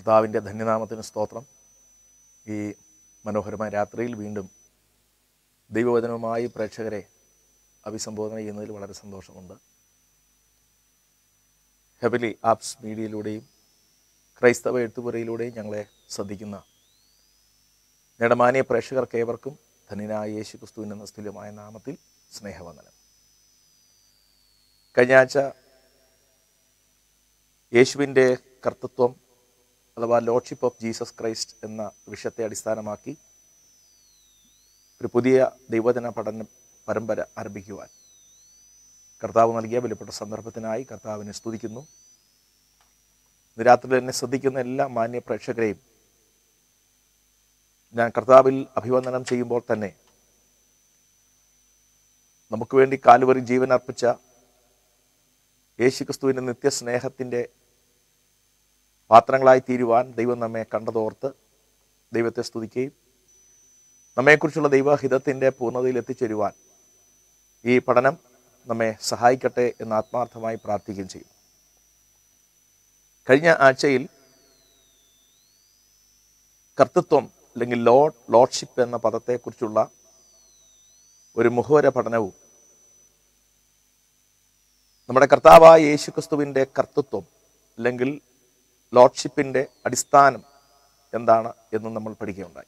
കർത്താവിൻ്റെ ധന്യനാമത്തിന് സ്തോത്രം ഈ മനോഹരമായ രാത്രിയിൽ വീണ്ടും ദൈവവചനവുമായി പ്രേക്ഷകരെ അഭിസംബോധന ചെയ്യുന്നതിൽ വളരെ സന്തോഷമുണ്ട് ഹെബലി ആപ്സ് മീഡിയയിലൂടെയും ക്രൈസ്തവ എഴുത്തുപുരയിലൂടെയും ഞങ്ങളെ ശ്രദ്ധിക്കുന്ന നെടമാനിയ പ്രേക്ഷകർക്ക് ഏവർക്കും ധന്യനായ യേശു ക്രിസ്തുവിൻ്റെ നസ്തുല്യമായ നാമത്തിൽ സ്നേഹവന്ദനം കഴിഞ്ഞ ആഴ്ച യേശുവിൻ്റെ കർത്തൃത്വം അഥവാ ലോഡ്ഷിപ്പ് ഓഫ് ജീസസ് ക്രൈസ്റ്റ് എന്ന വിഷയത്തെ അടിസ്ഥാനമാക്കി ഒരു പുതിയ ദൈവജന പഠന പരമ്പര ആരംഭിക്കുവാൻ കർത്താവ് നൽകിയ വിലപ്പെട്ട സന്ദർഭത്തിനായി കർത്താവിനെ സ്തുതിക്കുന്നു ഇന്ന് രാത്രി എന്നെ ശ്രദ്ധിക്കുന്ന എല്ലാ മാന്യ പ്രേക്ഷകരെയും ഞാൻ കർത്താവിൽ അഭിവന്ദനം ചെയ്യുമ്പോൾ തന്നെ നമുക്ക് വേണ്ടി കാലുവറി ജീവൻ അർപ്പിച്ച യേശുക്രിസ്തുവിൻ്റെ നിത്യസ്നേഹത്തിൻ്റെ പാത്രങ്ങളായി തീരുവാൻ ദൈവം നമ്മെ കണ്ടതോർത്ത് ദൈവത്തെ സ്തുതിക്കുകയും നമ്മെക്കുറിച്ചുള്ള ദൈവഹിതത്തിൻ്റെ പൂർണ്ണതയിൽ എത്തിച്ചേരുവാൻ ഈ പഠനം നമ്മെ സഹായിക്കട്ടെ എന്ന് ആത്മാർത്ഥമായി പ്രാർത്ഥിക്കുകയും ചെയ്യും കഴിഞ്ഞ ആഴ്ചയിൽ കർത്തൃത്വം അല്ലെങ്കിൽ ലോഡ് ലോഡ്ഷിപ്പ് എന്ന പദത്തെക്കുറിച്ചുള്ള ഒരു മുഖവര പഠനവും നമ്മുടെ കർത്താവായ യേശുക്രിസ്തുവിൻ്റെ കർത്തൃത്വം അല്ലെങ്കിൽ ലോഡ്ഷിപ്പിൻ്റെ അടിസ്ഥാനം എന്താണ് എന്നും നമ്മൾ പഠിക്കുകയുണ്ടായി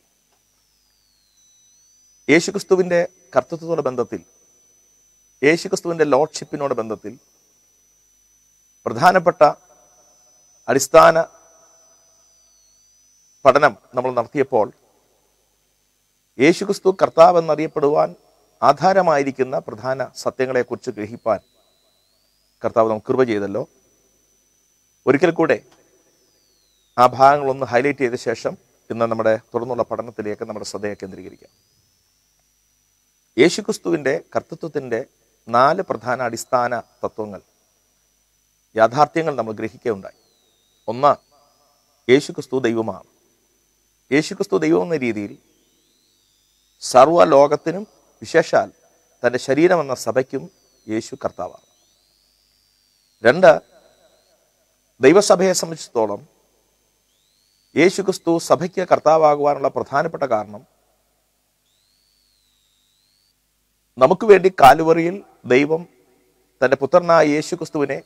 യേശുക്രിസ്തുവിൻ്റെ കർത്തൃത്വത്തോടെ ബന്ധത്തിൽ യേശുക്രിസ്തുവിൻ്റെ ലോഡ്ഷിപ്പിനോട് ബന്ധത്തിൽ പ്രധാനപ്പെട്ട അടിസ്ഥാന പഠനം നമ്മൾ നടത്തിയപ്പോൾ യേശുക്രിസ്തു കർത്താവ് എന്നറിയപ്പെടുവാൻ ആധാരമായിരിക്കുന്ന പ്രധാന സത്യങ്ങളെക്കുറിച്ച് ഗ്രഹിപ്പാൻ കർത്താവ് നമുക്ക് കൃപ ചെയ്തല്ലോ ഒരിക്കൽ കൂടെ ആ ഭാഗങ്ങളൊന്ന് ഹൈലൈറ്റ് ചെയ്ത ശേഷം ഇന്ന് നമ്മുടെ തുടർന്നുള്ള പഠനത്തിലേക്ക് നമ്മുടെ ശ്രദ്ധയെ കേന്ദ്രീകരിക്കാം യേശുക്രിസ്തുവിൻ്റെ കർത്തൃത്വത്തിൻ്റെ നാല് പ്രധാന അടിസ്ഥാന തത്വങ്ങൾ യാഥാർത്ഥ്യങ്ങൾ നമ്മൾ ഗ്രഹിക്കുകയുണ്ടായി ഒന്ന് യേശുക്രിസ്തു ദൈവമാണ് യേശുക്രിസ്തു ദൈവം എന്ന രീതിയിൽ സർവ്വ ലോകത്തിനും വിശേഷാൽ തൻ്റെ ശരീരമെന്ന സഭയ്ക്കും യേശു കർത്താവാണ് രണ്ട് ദൈവസഭയെ സംബന്ധിച്ചിടത്തോളം യേശുക്രിസ്തു സഭയ്ക്ക് കർത്താവാകുവാനുള്ള പ്രധാനപ്പെട്ട കാരണം നമുക്ക് വേണ്ടി കാലുവറിയിൽ ദൈവം തൻ്റെ പുത്രനായ യേശുക്രിസ്തുവിനെ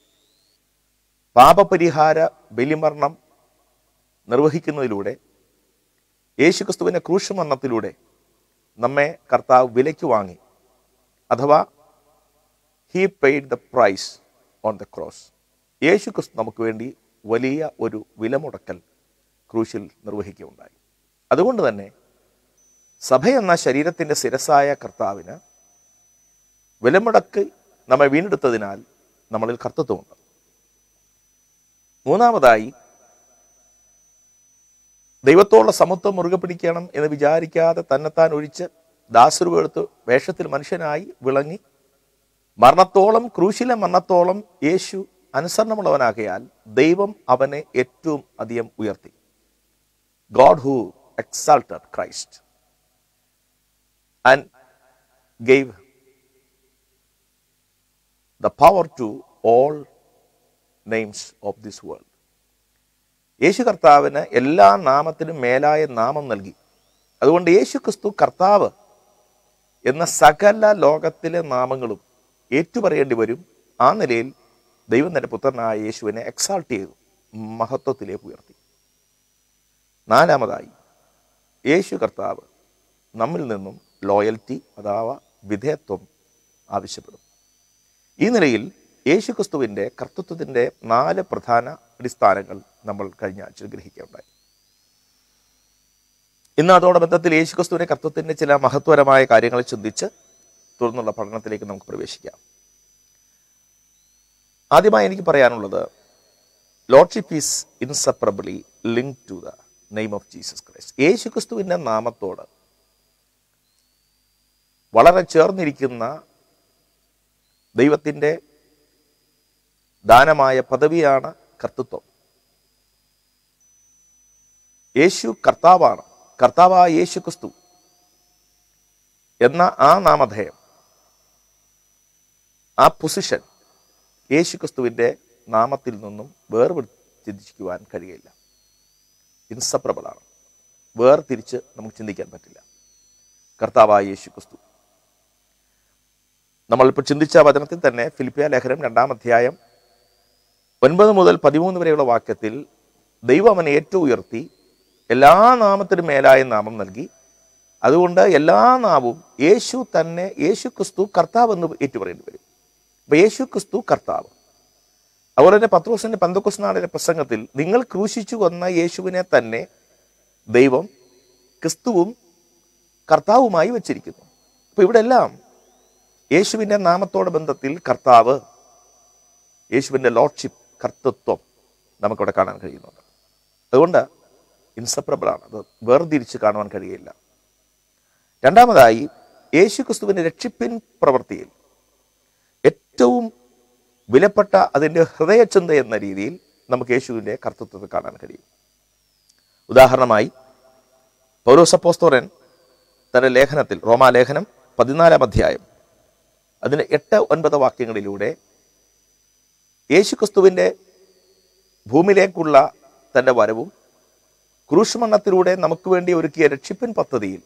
പാപപരിഹാര ബലിമരണം നിർവഹിക്കുന്നതിലൂടെ യേശുക്രിസ്തുവിൻ്റെ ക്രൂശമരണത്തിലൂടെ നമ്മെ കർത്താവ് വിലയ്ക്ക് വാങ്ങി അഥവാ he paid the price on the cross Yesu Kristu നമുക്ക് വേണ്ടി വലിയ ഒരു വിലമുടക്കൽ ക്രൂശിൽ നിർവഹിക്കുകയുണ്ടായി അതുകൊണ്ട് തന്നെ സഭ എന്ന ശരീരത്തിൻ്റെ ശിരസായ കർത്താവിന് വിലമുടക്ക് നമ്മെ വീണ്ടെടുത്തതിനാൽ നമ്മളിൽ കർത്തൃത്വമുണ്ട് മൂന്നാമതായി ദൈവത്തോടുള്ള സമത്വം മുറുകെ പിടിക്കണം എന്ന് വിചാരിക്കാതെ തന്നെത്താൻ ഒഴിച്ച് ദാസരുവെടുത്ത് വേഷത്തിൽ മനുഷ്യനായി വിളങ്ങി മരണത്തോളം ക്രൂശിലെ മരണത്തോളം യേശു അനുസരണമുള്ളവനാകയാൽ ദൈവം അവനെ ഏറ്റവും അധികം ഉയർത്തി God who exalted Christ and gave the power to all names of this world Yesu കർത്താവിന് എല്ലാ നാമത്തിനും മേലായ നാമം നൽകി അതുകൊണ്ട് യേശു ക്രിസ്തു കർത്താവ് എന്ന സകല ലോകത്തിലെ നാമങ്ങളും ഏറ്റുപറയേണ്ടി വരും ആ നിലയിൽ ദൈവം തന്റെ പുത്രനായ യേശുവിനെ എക്സാൾട്ട് ചെയ്തു മഹത്വത്തിലേക്ക് ഉയർത്തി നാലാമതായി യേശു കർത്താവ് നമ്മിൽ നിന്നും ലോയൽറ്റി അഥവാ വിധേയത്വം ആവശ്യപ്പെടും ഈ നിലയിൽ യേശു ക്രിസ്തുവിൻ്റെ കർത്തൃത്വത്തിൻ്റെ നാല് പ്രധാന അടിസ്ഥാനങ്ങൾ നമ്മൾ കഴിഞ്ഞ ആഴ്ച ഗ്രഹിക്കുകയുണ്ടായി ഇന്ന് അതോടെ ബന്ധത്തിൽ യേശു ക്രിസ്തുവിൻ്റെ കർത്തൃത്വത്തിൻ്റെ ചില മഹത്വപരമായ കാര്യങ്ങൾ ചിന്തിച്ച് തുടർന്നുള്ള പഠനത്തിലേക്ക് നമുക്ക് പ്രവേശിക്കാം ആദ്യമായി എനിക്ക് പറയാനുള്ളത് lordship is inseparably link to the name of Jesus Christ Yesu ക്രിസ്തുവിൻ്റെ നാമത്തോട് വളരെ ചേർന്നിരിക്കുന്ന ദൈവത്തിൻ്റെ ദാനമായ പദവിയാണ് കർത്തൃത്വം യേശു കർത്താവാണ് കർത്താവായ യേശു ക്രിസ്തു എന്ന ആ നാമധേയം ആ പൊസിഷൻ യേശു ക്രിസ്തുവിൻ്റെ നാമത്തിൽ നിന്നും വേർപെടുത്തിരിക്കുവാൻ കഴിയില്ല ഇൻസപ്രബിൾ ആണ് വേർതിരിച്ച് നമുക്ക് ചിന്തിക്കാൻ പറ്റില്ല കർത്താവായ യേശു ക്രിസ്തു നമ്മളിപ്പോൾ ചിന്തിച്ച വചനത്തിൽ തന്നെ ഫിലിപ്പിയ ലേഖനം രണ്ടാം അധ്യായം ഒൻപത് മുതൽ പതിമൂന്ന് വരെയുള്ള വാക്യത്തിൽ ദൈവം അവനെ ഏറ്റവും ഉയർത്തി എല്ലാ നാമത്തിനും മേലായ നാമം നൽകി അതുകൊണ്ട് എല്ലാ നാവും യേശു തന്നെ യേശു ക്രിസ്തു കർത്താവ് എന്ന് ഏറ്റുപറയേണ്ടി വരും അപ്പൊ യേശു ക്രിസ്തു കർത്താവ് അതുപോലെ തന്നെ പത്രോസിന്റെ പന്തക്കുസ് നാടിന്റെ പ്രസംഗത്തിൽ നിങ്ങൾ ക്രൂശിച്ചു കൊന്ന യേശുവിനെ തന്നെ ദൈവം ക്രിസ്തുവും കർത്താവുമായി വെച്ചിരിക്കുന്നു അപ്പൊ ഇവിടെ എല്ലാം യേശുവിൻ്റെ നാമത്തോടെ ബന്ധത്തിൽ കർത്താവ് യേശുവിൻ്റെ ലോഡ്ഷിപ്പ് കർത്തൃത്വം നമുക്കിവിടെ കാണാൻ കഴിയുന്നുണ്ട് അതുകൊണ്ട് ഇൻസപ്രബിളാണ് അത് വേർതിരിച്ച് കാണുവാൻ കഴിയില്ല രണ്ടാമതായി യേശു ക്രിസ്തുവിൻ്റെ രക്ഷിപ്പിൻ പ്രവൃത്തിയിൽ ഏറ്റവും വിലപ്പെട്ട അതിൻ്റെ ഹൃദയചിന്ത എന്ന രീതിയിൽ നമുക്ക് യേശുവിൻ്റെ കർത്തൃത്വത്തെ കാണാൻ കഴിയും ഉദാഹരണമായി പൗരോസപ്പോസ്തോരൻ തന്റെ ലേഖനത്തിൽ റോമാലേഖനം പതിനാലാം അധ്യായം അതിന് എട്ട് ഒൻപത് വാക്യങ്ങളിലൂടെ യേശുക്രിസ്തുവിൻ്റെ ഭൂമിയിലേക്കുള്ള തൻ്റെ വരവും ക്രൂശുമണ്ണത്തിലൂടെ നമുക്ക് വേണ്ടി ഒരുക്കിയ രക്ഷിപ്പൻ പദ്ധതിയിൽ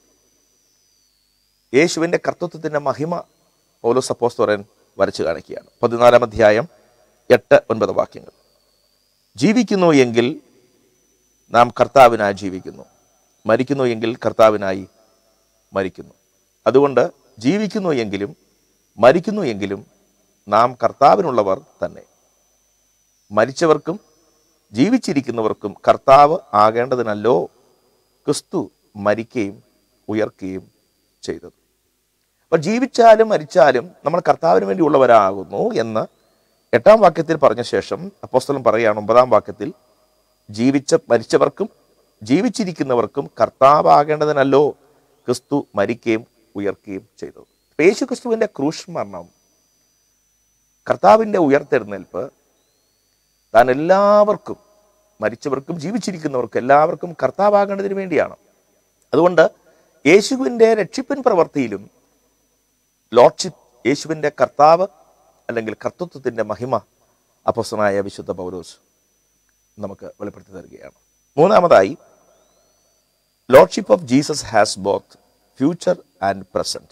യേശുവിൻ്റെ കർത്തൃത്വത്തിൻ്റെ മഹിമ പൗലോസ് അപ്പോസ്തോരൻ വരച്ചു കാണിക്കുകയാണ് പതിനാലാം അധ്യായം എട്ട് ഒൻപത് വാക്യങ്ങൾ ജീവിക്കുന്നു എങ്കിൽ നാം കർത്താവിനായി ജീവിക്കുന്നു മരിക്കുന്നു എങ്കിൽ കർത്താവിനായി മരിക്കുന്നു അതുകൊണ്ട് ജീവിക്കുന്നു എങ്കിലും മരിക്കുന്നു എങ്കിലും നാം കർത്താവിനുള്ളവർ തന്നെ മരിച്ചവർക്കും ജീവിച്ചിരിക്കുന്നവർക്കും കർത്താവ് ആകേണ്ടതിനല്ലോ ക്രിസ്തു മരിക്കുകയും ഉയർക്കുകയും ചെയ്തത് അപ്പൊ ജീവിച്ചാലും മരിച്ചാലും നമ്മൾ കർത്താവിന് വേണ്ടി ഉള്ളവരാകുന്നു എന്ന് എട്ടാം വാക്യത്തിൽ പറഞ്ഞ ശേഷം അപ്പോസ്തലൻ പറയുകയാണ് ഒമ്പതാം വാക്യത്തിൽ ജീവിച്ച മരിച്ചവർക്കും ജീവിച്ചിരിക്കുന്നവർക്കും കർത്താവാകേണ്ടതിനല്ലോ ക്രിസ്തു മരിക്കുകയും ഉയർക്കുകയും ചെയ്തത് അപ്പൊ യേശു ക്രിസ്തുവിന്റെ ക്രൂശ് മരണം കർത്താവിന്റെ ഉയർത്തെഴുന്നേൽപ്പ് താൻ എല്ലാവർക്കും മരിച്ചവർക്കും ജീവിച്ചിരിക്കുന്നവർക്കും എല്ലാവർക്കും കർത്താവാകേണ്ടതിന് വേണ്ടിയാണ് അതുകൊണ്ട് യേശുവിൻ്റെ രക്ഷിപ്പൻ പ്രവൃത്തിയിലും ലോഡ്ഷിപ്പ് യേശുവിൻ്റെ കർത്താവ് അല്ലെങ്കിൽ കർത്തൃത്വത്തിൻ്റെ മഹിമ അപ്പോസ്തനായ വിശുദ്ധ പൗലോസ് നമുക്ക് വെളിപ്പെടുത്തി തരികയാണ് മൂന്നാമതായി lordship of Jesus has both future and present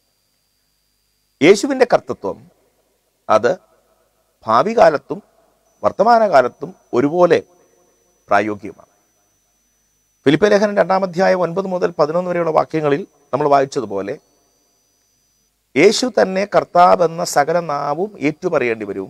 യേശുവിൻ്റെ കർത്തൃത്വം അത് ഭാവി കാലത്തും വർത്തമാനകാലത്തും ഒരുപോലെ പ്രായോഗികമാണ് ഫിലിപ്പ ലേഖനം രണ്ടാം അധ്യായം ഒൻപത് മുതൽ പതിനൊന്ന് വരെയുള്ള വാക്യങ്ങളിൽ നമ്മൾ വായിച്ചതുപോലെ യേശു തന്നെ കർത്താവ് എന്ന സകല നാവും ഏറ്റുപറയേണ്ടി വരും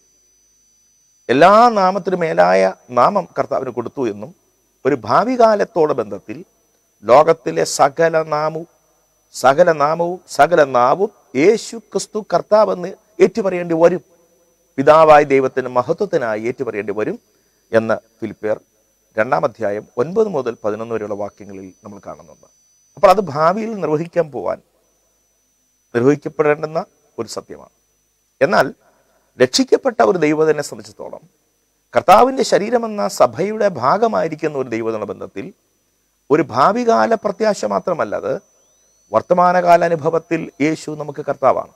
എല്ലാ നാമത്തിനും മേലായ നാമം കർത്താവിന് കൊടുത്തു എന്നും ഒരു ഭാവി കാലത്തോട് ബന്ധത്തിൽ ലോകത്തിലെ സകല നാമവും സകല നാമവും സകല നാവും യേശു ക്രിസ്തു കർത്താവെന്ന് ഏറ്റുപറയേണ്ടി വരും പിതാവായ ദൈവത്തിന് മഹത്വത്തിനായി ഏറ്റുപറയേണ്ടി വരും എന്ന് ഫിലിപ്പിയർ രണ്ടാം അധ്യായം ഒൻപത് മുതൽ പതിനൊന്ന് വരെയുള്ള വാക്യങ്ങളിൽ നമ്മൾ കാണുന്നുണ്ട് അപ്പോൾ അത് ഭാവിയിൽ നിർവഹിക്കാൻ പോവാൻ നിർവഹിക്കപ്പെടേണ്ടുന്ന ഒരു സത്യമാണ് എന്നാൽ രക്ഷിക്കപ്പെട്ട ഒരു ദൈവത്തിനെ സംബന്ധിച്ചിടത്തോളം കർത്താവിൻ്റെ ശരീരമെന്ന സഭയുടെ ഭാഗമായിരിക്കുന്ന ഒരു ദൈവത്തിനുള്ള ബന്ധത്തിൽ ഒരു ഭാവികാല പ്രത്യാശ മാത്രമല്ല അത് വർത്തമാനകാല അനുഭവത്തിൽ യേശു നമുക്ക് കർത്താവാണ്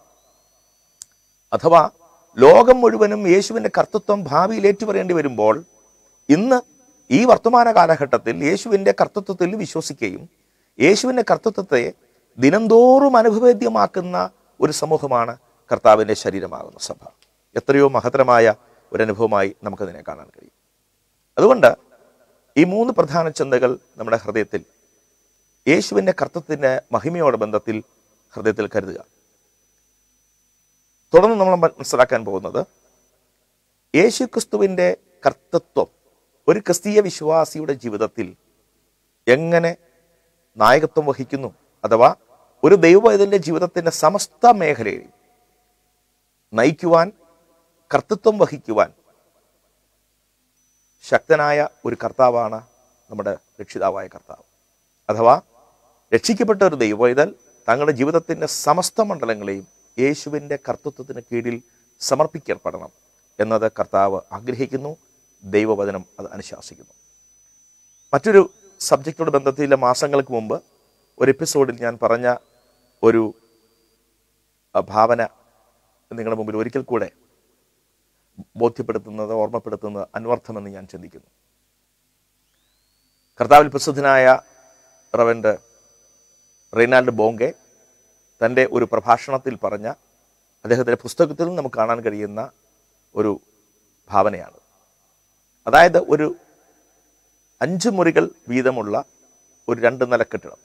അഥവാ ലോകം മുഴുവനും യേശുവിൻ്റെ കർത്തൃത്വം ഭാവിയിൽ ഏറ്റുപറയേണ്ടി വരുമ്പോൾ ഇന്ന് ഈ വർത്തമാന കാലഘട്ടത്തിൽ യേശുവിൻ്റെ കർത്തൃത്വത്തിൽ വിശ്വസിക്കുകയും യേശുവിൻ്റെ കർത്തൃത്വത്തെ ദിനംതോറും അനുഭവേദ്യമാക്കുന്ന ഒരു സമൂഹമാണ് കർത്താവിൻ്റെ ശരീരമാകുന്ന സഭ എത്രയോ മഹത്തരമായ ഒരു അനുഭവമായി നമുക്കതിനെ കാണാൻ കഴിയും അതുകൊണ്ട് ഈ മൂന്ന് പ്രധാന ചിന്തകൾ നമ്മുടെ ഹൃദയത്തിൽ യേശുവിൻ്റെ കർത്തത്തിൻ്റെ മഹിമയോട് ബന്ധത്തിൽ ഹൃദയത്തിൽ കരുതുക തുടർന്ന് നമ്മൾ മനസ്സിലാക്കാൻ പോകുന്നത് യേശു ക്രിസ്തുവിൻ്റെ കർത്തൃത്വം ഒരു ക്രിസ്തീയ വിശ്വാസിയുടെ ജീവിതത്തിൽ എങ്ങനെ നായകത്വം വഹിക്കുന്നു അഥവാ ഒരു ദൈവവൈതന്റെ ജീവിതത്തിന്റെ സമസ്ത മേഖലയിൽ നയിക്കുവാൻ കർത്തൃത്വം വഹിക്കുവാൻ ശക്തനായ ഒരു കർത്താവാണ് നമ്മുടെ രക്ഷിതാവായ കർത്താവ് അഥവാ രക്ഷിക്കപ്പെട്ട ഒരു ദൈവവൈതൽ തങ്ങളുടെ ജീവിതത്തിന്റെ സമസ്ത മണ്ഡലങ്ങളെയും യേശുവിൻ്റെ കർത്തൃത്വത്തിന് കീഴിൽ സമർപ്പിക്കപ്പെടണം എന്നത് കർത്താവ് ആഗ്രഹിക്കുന്നു ദൈവവചനം അത് അനുശാസിക്കുന്നു മറ്റൊരു സബ്ജക്റ്റോട് ബന്ധത്തിൽ മാസങ്ങൾക്ക് മുമ്പ് ഒരു എപ്പിസോഡിൽ ഞാൻ പറഞ്ഞ ഒരു അഹ്, ഭാവന നിങ്ങളുടെ മുമ്പിൽ ഒരിക്കൽ കൂടെ ബോധ്യപ്പെടുത്തുന്നത് ഓർമ്മപ്പെടുത്തുന്നത് അന്വർത്ഥമെന്ന് ഞാൻ ചിന്തിക്കുന്നു കർത്താവിൽ പ്രസിദ്ധനായ റവൻഡ് റെയ്നാൾഡ് ബോങ്കെ തൻ്റെ ഒരു പ്രഭാഷണത്തിൽ പറഞ്ഞ അദ്ദേഹത്തിൻ്റെ പുസ്തകത്തിൽ നിന്ന് നമുക്ക് കാണാൻ കഴിയുന്ന ഒരു ഭാവനയാണ് അതായത് ഒരു അഞ്ച് മുറികൾ വീതമുള്ള ഒരു രണ്ട് നില കെട്ടിടം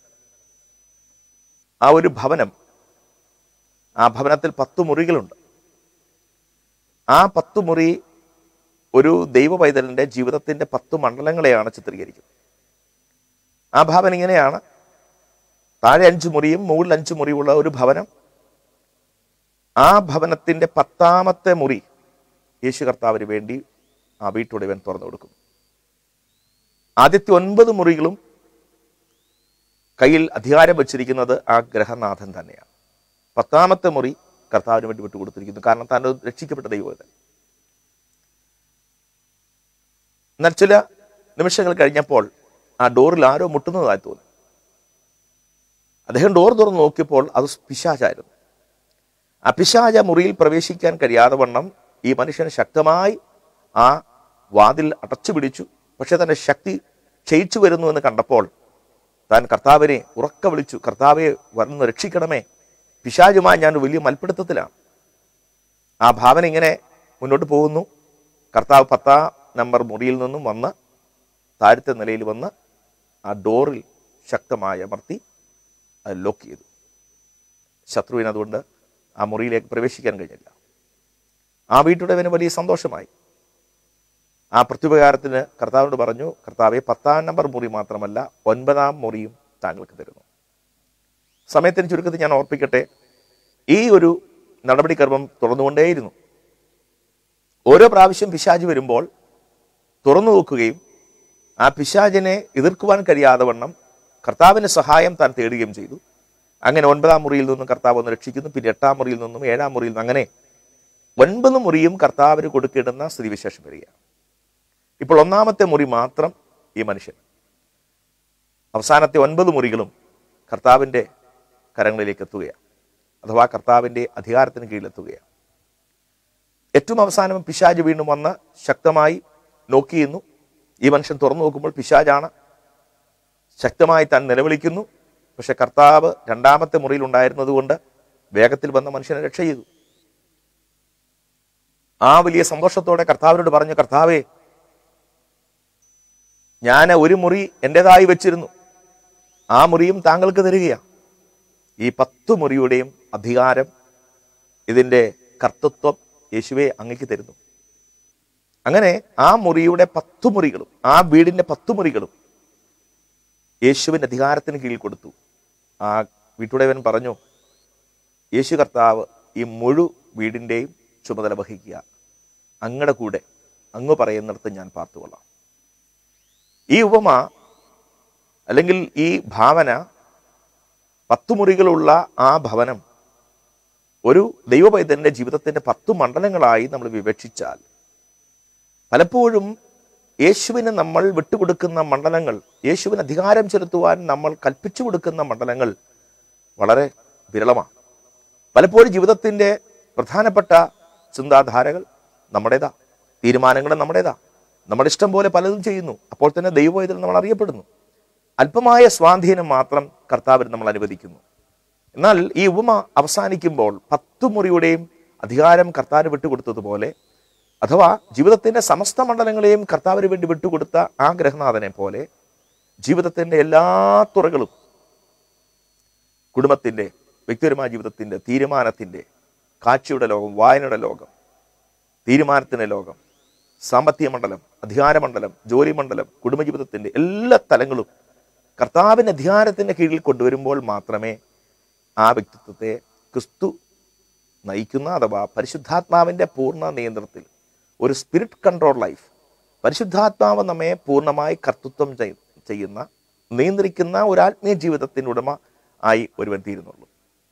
ആ ഒരു ഭവനം ആ ഭവനത്തിൽ പത്ത് മുറികളുണ്ട് ആ പത്ത് മുറി ഒരു ദൈവ പൈതലിൻ്റെ ജീവിതത്തിൻ്റെ പത്ത് മണ്ഡലങ്ങളെയാണ് ചിത്രീകരിക്കുന്നത് ആ ഭവനം ഇങ്ങനെയാണ് താഴെ അഞ്ച് മുറിയും മുകളിൽ അഞ്ച് മുറിയുള്ള ഒരു ഭവനം ആ ഭവനത്തിൻ്റെ പത്താമത്തെ മുറി യേശു കർത്താവിന് വേണ്ടി ആ വീട്ടുടവൻ തുറന്നു കൊടുക്കും ആദ്യത്തെ ഒൻപത് മുറികളും കയ്യിൽ അധികാരം വച്ചിരിക്കുന്നത് ആ ഗ്രഹനാഥൻ തന്നെയാണ് പത്താമത്തെ മുറി കർത്താവിന് വേണ്ടി വിട്ടുകൊടുത്തിരിക്കുന്നു കാരണം താൻ ഒരു രക്ഷിക്കപ്പെട്ട ദൈവം എന്നാൽ ചില നിമിഷങ്ങൾ കഴിഞ്ഞപ്പോൾ ആ ഡോറിൽ ആരോ മുട്ടുന്നതായി തോന്നി അദ്ദേഹം ഡോർ തുറന്ന് നോക്കിയപ്പോൾ അത് പിശാചായിരുന്നു ആ പിശാച മുറിയിൽ പ്രവേശിക്കാൻ കഴിയാതെ വണ്ണം ഈ മനുഷ്യൻ ശക്തമായി ആ വാതിൽ അടച്ചു പിടിച്ചു പക്ഷെ തന്റെ ശക്തി ക്ഷയിച്ചു വരുന്നു എന്ന് കണ്ടപ്പോൾ താൻ കർത്താവിനെ ഉറക്ക വിളിച്ചു കർത്താവെ വന്ന് രക്ഷിക്കണമേ പിശാചുമായി ഞാൻ വലിയ മൽപ്പിടുത്തത്തിലാണ് ആ ഭാവന ഇങ്ങനെ മുന്നോട്ട് പോകുന്നു കർത്താവ് പത്താം നമ്പർ മുറിയിൽ നിന്നും വന്ന് താഴത്തെ നിലയിൽ വന്ന് ആ ഡോറിൽ ശക്തമായി അമർത്തി അത് ലോക്ക് ചെയ്തു ശത്രുവിന് അതുകൊണ്ട് ആ മുറിയിലേക്ക് പ്രവേശിക്കാൻ കഴിഞ്ഞില്ല ആ വീട്ടുടവന് വലിയ സന്തോഷമായി ആ പ്രത്യുപകാരത്തിന് കർത്താവിനോട് പറഞ്ഞു കർത്താവെ പത്താം നമ്പർ മുറി മാത്രമല്ല ഒൻപതാം മുറിയും താങ്കൾക്ക് തരുന്നു സമയത്തിന് ചുരുക്കത്തിൽ ഞാൻ ഓർപ്പിക്കട്ടെ ഈ ഒരു നടപടിക്രമം തുറന്നുകൊണ്ടേയിരുന്നു ഓരോ പ്രാവശ്യം പിശാജ് വരുമ്പോൾ തുറന്നു നോക്കുകയും ആ പിശാചിനെ എതിർക്കുവാൻ കഴിയാതെ വണ്ണം കർത്താവിൻ്റെ സഹായം താൻ തേടുകയും ചെയ്തു അങ്ങനെ ഒൻപതാം മുറിയിൽ നിന്നും കർത്താവ് ഒന്ന് രക്ഷിക്കുന്നു പിന്നെ എട്ടാം മുറിയിൽ നിന്നും ഏഴാം മുറിയിൽ നിന്നും അങ്ങനെ ഒൻപത് മുറിയും കർത്താവിന് കൊടുക്കേണ്ടുന്ന സ്ഥിതിവിശേഷം വരികയാണ് ഇപ്പോൾ ഒന്നാമത്തെ മുറി മാത്രം ഈ മനുഷ്യൻ അവസാനത്തെ ഒൻപത് മുറികളും കർത്താവിൻ്റെ കരങ്ങളിലേക്ക് എത്തുകയാണ് അഥവാ കർത്താവിൻ്റെ അധികാരത്തിന് കീഴിലെത്തുകയാണ് ഏറ്റവും അവസാനം പിശാജ് വീണ്ടും വന്ന് ശക്തമായി നോക്കിയിരുന്നു ഈ മനുഷ്യൻ തുറന്നു നോക്കുമ്പോൾ പിശാജാണ് ശക്തമായി താൻ നിലവിളിക്കുന്നു പക്ഷെ കർത്താവ് രണ്ടാമത്തെ മുറിയിൽ ഉണ്ടായിരുന്നത് കൊണ്ട് വേഗത്തിൽ വന്ന മനുഷ്യനെ രക്ഷ ചെയ്തു ആ വലിയ സന്തോഷത്തോടെ കർത്താവിനോട് പറഞ്ഞു കർത്താവേ ഞാൻ ഒരു മുറി എൻ്റെതായി വെച്ചിരുന്നു ആ മുറിയും താങ്കൾക്ക് തരികയാണ് ഈ പത്ത് മുറിയുടെയും അധികാരം ഇതിൻ്റെ കർത്തൃത്വം യേശുവെ അങ്ങക്ക് തരുന്നു അങ്ങനെ ആ മുറിയുടെ പത്തു മുറികളും ആ വീടിൻ്റെ പത്തു മുറികളും യേശുവിൻ്റെ അധികാരത്തിന് കീഴിൽ കൊടുത്തു ആ വീട്ടുടയവൻ പറഞ്ഞു യേശു കർത്താവ് ഈ മുഴു വീടിൻ്റെയും ചുമതല വഹിക്കുക അങ്ങയുടെ കൂടെ അങ്ങ് പറയുന്നിടത്ത് ഞാൻ പാർത്തുകൊള്ളാം ഈ ഉപമ അല്ലെങ്കിൽ ഈ ഭാവന പത്തു മുറികളുള്ള ആ ഭവനം ഒരു ദൈവപൈതന്റെ ജീവിതത്തിന്റെ പത്തു മണ്ഡലങ്ങളായി നമ്മൾ വിവക്ഷിച്ചാൽ പലപ്പോഴും യേശുവിന് നമ്മൾ വിട്ടുകൊടുക്കുന്ന മണ്ഡലങ്ങൾ യേശുവിന് അധികാരം ചെലുത്തുവാൻ നമ്മൾ കൽപ്പിച്ചു കൊടുക്കുന്ന മണ്ഡലങ്ങൾ വളരെ വിരളമാണ് പലപ്പോഴും ജീവിതത്തിൻ്റെ പ്രധാനപ്പെട്ട ചിന്താധാരകൾ നമ്മുടേതാ തീരുമാനങ്ങൾ നമ്മുടേതാ നമ്മുടെ ഇഷ്ടം പോലെ പലതും ചെയ്യുന്നു അപ്പോൾ തന്നെ ദൈവവേദന നമ്മൾ അറിയപ്പെടുന്നു അല്പമായ സ്വാധീനം മാത്രം കർത്താവിന് നമ്മൾ അനുവദിക്കുന്നു എന്നാൽ ഈ ഉപമ അവസാനിക്കുമ്പോൾ പത്തു മുറിയുടെയും അധികാരം കർത്താവിന് വിട്ടുകൊടുത്തതുപോലെ അഥവാ ജീവിതത്തിന്റെ സമസ്ത മണ്ഡലങ്ങളെയും കർത്താവിന് വേണ്ടി വിട്ടുകൊടുത്ത ആ ഗ്രഹനാഥനെ പോലെ ജീവിതത്തിന്റെ എല്ലാ തുറകളും കുടുംബത്തിന്റെ വ്യക്തിപരമായ ജീവിതത്തിന്റെ തീരുമാനത്തിന്റെ കാഴ്ചയുടെ ലോകം വായനയുടെ ലോകം തീരുമാനത്തിന്റെ ലോകം സാമ്പത്തിക മണ്ഡലം അധികാര മണ്ഡലം ജോലി മണ്ഡലം കുടുംബജീവിതത്തിന്റെ എല്ലാ തലങ്ങളും കർത്താവിൻ്റെ അധികാരത്തിന്റെ കീഴിൽ കൊണ്ടുവരുമ്പോൾ മാത്രമേ ആ വ്യക്തിത്വത്തെ ക്രിസ്തു നയിക്കുന്ന അഥവാ പരിശുദ്ധാത്മാവിൻ്റെ പൂർണ്ണ നിയന്ത്രണത്തിൽ ഒരു സ്പിരിറ്റ് കൺട്രോൾ ലൈഫ് പരിശുദ്ധാത്മാവ് നമ്മെ പൂർണ്ണമായി കർത്തൃത്വം ചെയ്- ചെയ്യുന്ന നിയന്ത്രിക്കുന്ന ഒരു ആത്മീയ ജീവിതത്തിൻ്റെ ഉടമ ആയി ഒരുവൻ തീരുന്നുള്ളൂ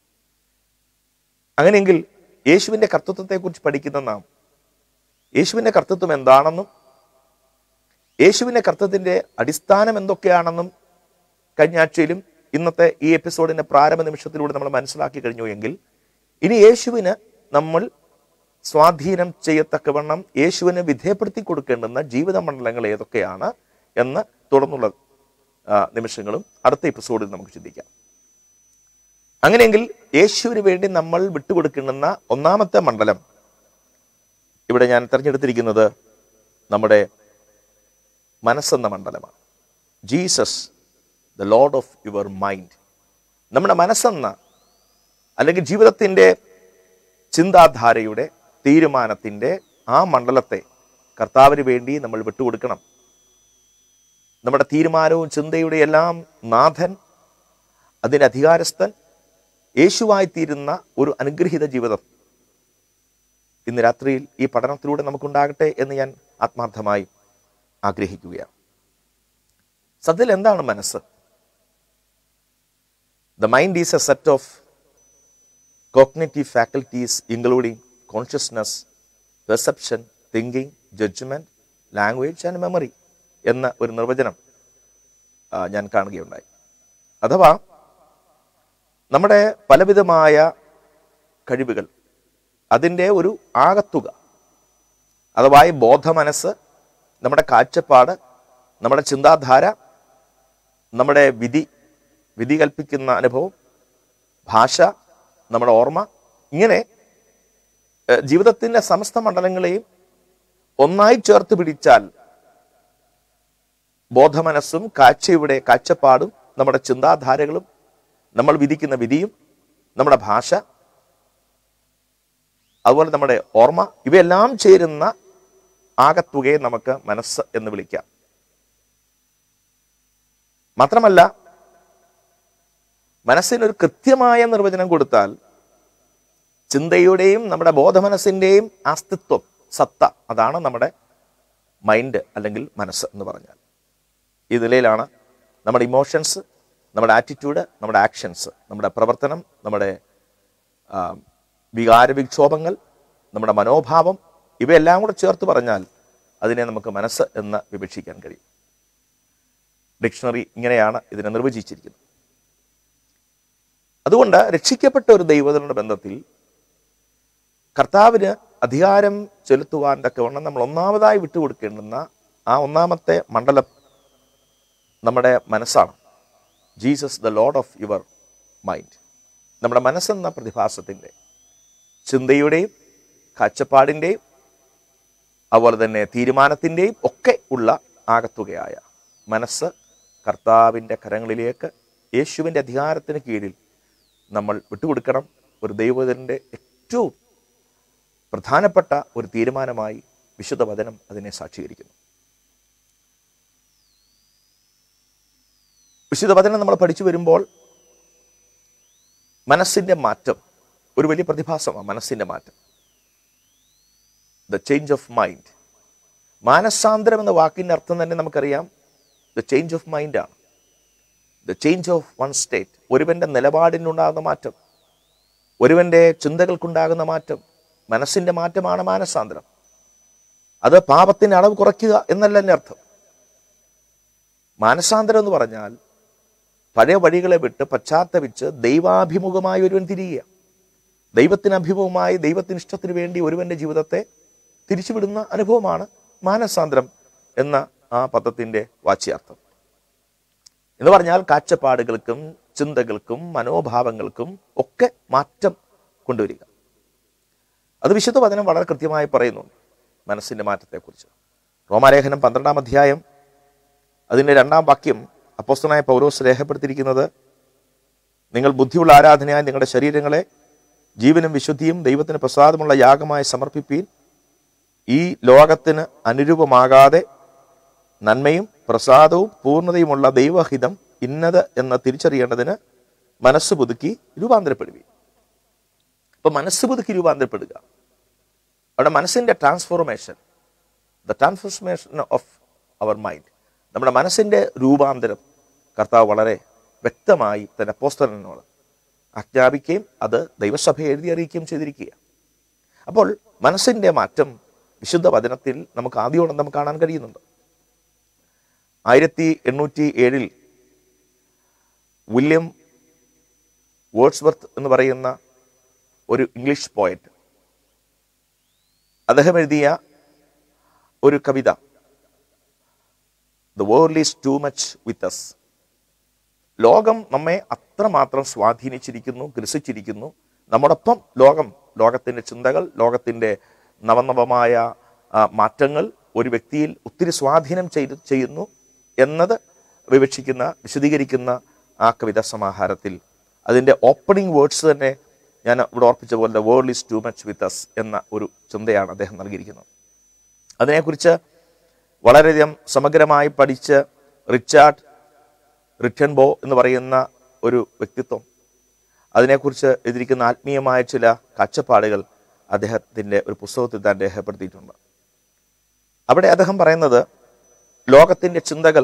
അങ്ങനെയെങ്കിൽ യേശുവിൻ്റെ കർത്തൃത്വത്തെക്കുറിച്ച് പഠിക്കുന്ന നാം യേശുവിൻ്റെ കർത്തൃത്വം എന്താണെന്നും യേശുവിൻ്റെ കർത്തൃത്വത്തിൻ്റെ അടിസ്ഥാനം എന്തൊക്കെയാണെന്നും കഴിഞ്ഞ ആഴ്ചയിലും ഇന്നത്തെ ഈ എപ്പിസോഡിന്റെ പ്രാരംഭ നിമിഷത്തിലൂടെ നമ്മൾ മനസ്സിലാക്കി കഴിഞ്ഞു എങ്കിൽ ഇനി യേശുവിന് നമ്മൾ സ്വാധീനം ചെയ്യത്തക്കവണ്ണം യേശുവിനെ വിധേയപ്പെടുത്തി കൊടുക്കേണ്ടുന്ന ജീവിത മണ്ഡലങ്ങൾ ഏതൊക്കെയാണ് എന്ന് തുടർന്നുള്ള ആ, നിമിഷങ്ങളും അടുത്ത എപ്പിസോഡിൽ നമുക്ക് ചിന്തിക്കാം അങ്ങനെയെങ്കിൽ യേശുവിന് വേണ്ടി നമ്മൾ വിട്ടുകൊടുക്കുന്ന ഒന്നാമത്തെ മണ്ഡലം ഇവിടെ ഞാൻ തിരഞ്ഞെടുത്തിരിക്കുന്നത് നമ്മുടെ മനസ്സെന്ന മണ്ഡലമാണ് Jesus the lord of your mind നമ്മുടെ മനസ്സെന്ന അല്ലെങ്കിൽ ജീവിതത്തിൻ്റെ ചിന്താധാരയുടെ തീരുമാനത്തിൻ്റെ ആ മണ്ഡലത്തെ കർത്താവിന് വേണ്ടി നമ്മൾ വിട്ടുകൊടുക്കണം നമ്മുടെ തീരുമാനവും ചിന്തയുടെ എല്ലാം നാഥൻ അതിൻ്റെ അധികാരസ്ഥൻ യേശുവായിത്തീരുന്ന ഒരു അനുഗ്രഹീത ജീവിതം ഇന്ന് രാത്രിയിൽ ഈ പഠനത്തിലൂടെ നമുക്കുണ്ടാകട്ടെ എന്ന് ഞാൻ ആത്മാർത്ഥമായി ആഗ്രഹിക്കുകയാണ് സത്യത്തിൽ എന്താണ് മനസ്സ് the mind is a set of cognitive faculties including consciousness perception thinking judgement language and memory എന്ന ഒരു നിർവചനം ആ, ഞാൻ കാണുകയുണ്ടായി അഥവാ നമ്മുടെ പലവിധമായ കഴിവുകൾ അതിൻ്റെ ഒരു ആകത്തുക അഥവാ ഈ ബോധമനസ്സ് നമ്മുടെ കാഴ്ചപ്പാട് നമ്മുടെ ചിന്താധാര നമ്മുടെ വിധി വിധി കൽപ്പിക്കുന്ന അനുഭവം ഭാഷ നമ്മുടെ ഓർമ്മ ഇങ്ങനെ ഏഹ്, ജീവിതത്തിൻ്റെ സമസ്ത മണ്ഡലങ്ങളെയും ഒന്നായി ചേർത്ത് പിടിച്ചാൽ ബോധമനസ്സും കാഴ്ചയുടെ കാഴ്ചപ്പാടും നമ്മുടെ ചിന്താധാരകളും നമ്മൾ വിധിക്കുന്ന വിധിയും നമ്മുടെ ഭാഷ അതുപോലെ നമ്മുടെ ഓർമ്മ ഇവയെല്ലാം ചേരുന്ന ആകത്തുകയെ നമുക്ക് മനസ്സ് എന്ന് വിളിക്കാം മാത്രമല്ല മനസ്സിനൊരു കൃത്യമായ നിർവചനം കൊടുത്താൽ ചിന്തയുടെയും നമ്മുടെ ബോധമനസ്സിൻ്റെയും അസ്തിത്വം സത്ത അതാണ് നമ്മുടെ മൈൻഡ് അല്ലെങ്കിൽ മനസ്സ് എന്ന് പറഞ്ഞാൽ ഈ നിലയിലാണ് നമ്മുടെ ഇമോഷൻസ് നമ്മുടെ ആറ്റിറ്റ്യൂഡ് നമ്മുടെ ആക്ഷൻസ് നമ്മുടെ പ്രവർത്തനം നമ്മുടെ ആ, വികാര വിക്ഷോഭങ്ങൾ നമ്മുടെ മനോഭാവം ഇവയെല്ലാം കൂടെ ചേർത്ത് പറഞ്ഞാൽ അതിനെ നമുക്ക് മനസ്സ് എന്ന് വിവക്ഷിക്കാൻ കഴിയും ഡിക്ഷണറി ഇങ്ങനെയാണ് ഇതിനെ നിർവചിച്ചിരിക്കുന്നത് അതുകൊണ്ട് രക്ഷിക്കപ്പെട്ട ഒരു ദൈവത്തിനുള്ള ബന്ധത്തിൽ കർത്താവിന് അധികാരം ചെലുത്തുവാൻ തക്കവണ്ണം നമ്മൾ ഒന്നാമതായി വിട്ടുകൊടുക്കേണ്ടുന്ന ആ ഒന്നാമത്തെ മണ്ഡലം നമ്മുടെ മനസ്സാണ് Jesus the lord of your mind നമ്മുടെ മനസ്സെന്ന പ്രതിഭാസത്തിൻ്റെ ചിന്തയുടെയും കാഴ്ചപ്പാടിൻ്റെയും അതുപോലെ തന്നെ തീരുമാനത്തിൻ്റെയും ഒക്കെ ഉള്ള ആകത്തുകയായ മനസ്സ് കർത്താവിൻ്റെ കരങ്ങളിലേക്ക് യേശുവിൻ്റെ അധികാരത്തിന് കീഴിൽ നമ്മൾ വിട്ടുകൊടുക്കണം ഒരു ദൈവത്തിൻ്റെ ഏറ്റവും പ്രധാനപ്പെട്ട ഒരു തീരുമാനമായി വിശുദ്ധ വചനം അതിനെ സാക്ഷീകരിക്കുന്നു വിശുദ്ധ വചനം നമ്മൾ പഠിച്ചു വരുമ്പോൾ മനസ്സിൻ്റെ മാറ്റം ഒരു വലിയ പ്രതിഭാസമാണ് മനസ്സിൻ്റെ മാറ്റം ദ ചേഞ്ച് ഓഫ് മൈൻഡ് മാനസാന്തരം എന്ന വാക്കിൻ്റെ അർത്ഥം തന്നെ നമുക്കറിയാം ദ ചേഞ്ച് ഓഫ് മൈൻഡാണ് the change of one state ഒരുവൻ്റെ നിലപാടിനുണ്ടാകുന്ന മാറ്റം ഒരുവൻ്റെ ചിന്തകൾക്കുണ്ടാകുന്ന മാറ്റം മനസ്സിൻ്റെ മാറ്റമാണ് മാനസാന്തരം അത് പാപത്തിൻ്റെ അളവ് കുറയ്ക്കുക എന്നല്ല എൻ്റെ അർത്ഥം മാനസാന്തരം എന്ന് പറഞ്ഞാൽ പഴയ വഴികളെ വിട്ട് പശ്ചാത്തപിച്ച് ദൈവാഭിമുഖമായി ഒരുവൻ തിരിയുക ദൈവത്തിന് അഭിമുഖമായി ദൈവത്തിന് ഇഷ്ടത്തിന് വേണ്ടി ഒരുവന്റെ ജീവിതത്തെ തിരിച്ചുവിടുന്ന അനുഭവമാണ് മാനസാന്തരം എന്ന ആ പദത്തിന്റെ വാച്യാർത്ഥം എന്ന് പറഞ്ഞാൽ കാഴ്ചപ്പാടുകൾക്കും ചിന്തകൾക്കും മനോഭാവങ്ങൾക്കും ഒക്കെ മാറ്റം കൊണ്ടുവരിക അത് വിശുദ്ധ വചനം വളരെ കൃത്യമായി പറയുന്നുണ്ട് മനസ്സിന്റെ മാറ്റത്തെക്കുറിച്ച് റോമാലേഖനം പന്ത്രണ്ടാം അധ്യായം അതിൻ്റെ രണ്ടാം വാക്യം അപ്പോസ്തനായ പൗരോസ് രേഖപ്പെടുത്തിയിരിക്കുന്നത് നിങ്ങൾ ബുദ്ധിയുള്ള ആരാധനയായി നിങ്ങളുടെ ശരീരങ്ങളെ ജീവനും വിശുദ്ധിയും ദൈവത്തിന് പ്രസാദമുള്ള യാഗമായി സമർപ്പിപ്പീൻ ഈ ലോകത്തിന് അനുരൂപമാകാതെ നന്മയും പ്രസാദവും പൂർണ്ണതയുമുള്ള ദൈവഹിതം ഇന്നത് എന്ന് തിരിച്ചറിയേണ്ടതിന് മനസ്സ് പുതുക്കി രൂപാന്തരപ്പെടുവീൻ അപ്പൊ മനസ്സ് പുതുക്കി രൂപാന്തരപ്പെടുക അവിടെ മനസ്സിന്റെ transformation the transformation of our mind നമ്മുടെ മനസ്സിന്റെ രൂപാന്തരം കർത്താവ് വളരെ വ്യക്തമായി തന്റെ പോസ്റ്ററിനോട് ആജ്ഞാപിക്കുകയും അത് ദൈവസഭയെ എഴുതി അറിയിക്കുകയും ചെയ്തിരിക്കുക അപ്പോൾ മനസ്സിന്റെ മാറ്റം വിശുദ്ധ വചനത്തിൽ നമുക്ക് ആദ്യോടെ നമുക്ക് കാണാൻ കഴിയുന്നുണ്ട് ആയിരത്തി എണ്ണൂറ്റി ഏഴിൽ വില്യം വേർഡ്സ്വർത്ത് എന്ന് പറയുന്ന ഒരു ഇംഗ്ലീഷ് പോയറ്റ് അദ്ദേഹം എഴുതിയ ഒരു കവിത the world is too much with us ലോകം നമ്മെ അത്രമാത്രം സ്വാധീനിച്ചിരിക്കുന്നു ഗ്രസിച്ചിരിക്കുന്നു നമ്മോടൊപ്പം ലോകം ലോകത്തിൻ്റെ ചിന്തകൾ ലോകത്തിൻ്റെ നവനവമായ ആ, മാറ്റങ്ങൾ ഒരു വ്യക്തിയിൽ ഒത്തിരി സ്വാധീനം ചെയ്ത് ചെയ്യുന്നു എന്നത് വിവക്ഷിക്കുന്ന വിശദീകരിക്കുന്ന ആ കവിതാ സമാഹാരത്തിൽ അതിൻ്റെ ഓപ്പണിംഗ് വേർഡ്സ് തന്നെ ഞാൻ ഇവിടെ ഓർപ്പിച്ച പോലെ world is too much with us എന്ന ഒരു ചിന്തയാണ് അദ്ദേഹം നൽകിയിരിക്കുന്നത് അതിനെക്കുറിച്ച് വളരെയധികം സമഗ്രമായി പഠിച്ച് റിച്ചാർഡ് റിറ്റൻബോ എന്ന് പറയുന്ന ഒരു വ്യക്തിത്വം അതിനെക്കുറിച്ച് എഴുതിയിരിക്കുന്ന ആത്മീയമായ ചില കാഴ്ചപ്പാടുകൾ അദ്ദേഹത്തിൻ്റെ ഒരു പുസ്തകത്തിൽ താൻ രേഖപ്പെടുത്തിയിട്ടുണ്ട് അവിടെ അദ്ദേഹം പറയുന്നത് ലോകത്തിൻ്റെ ചിന്തകൾ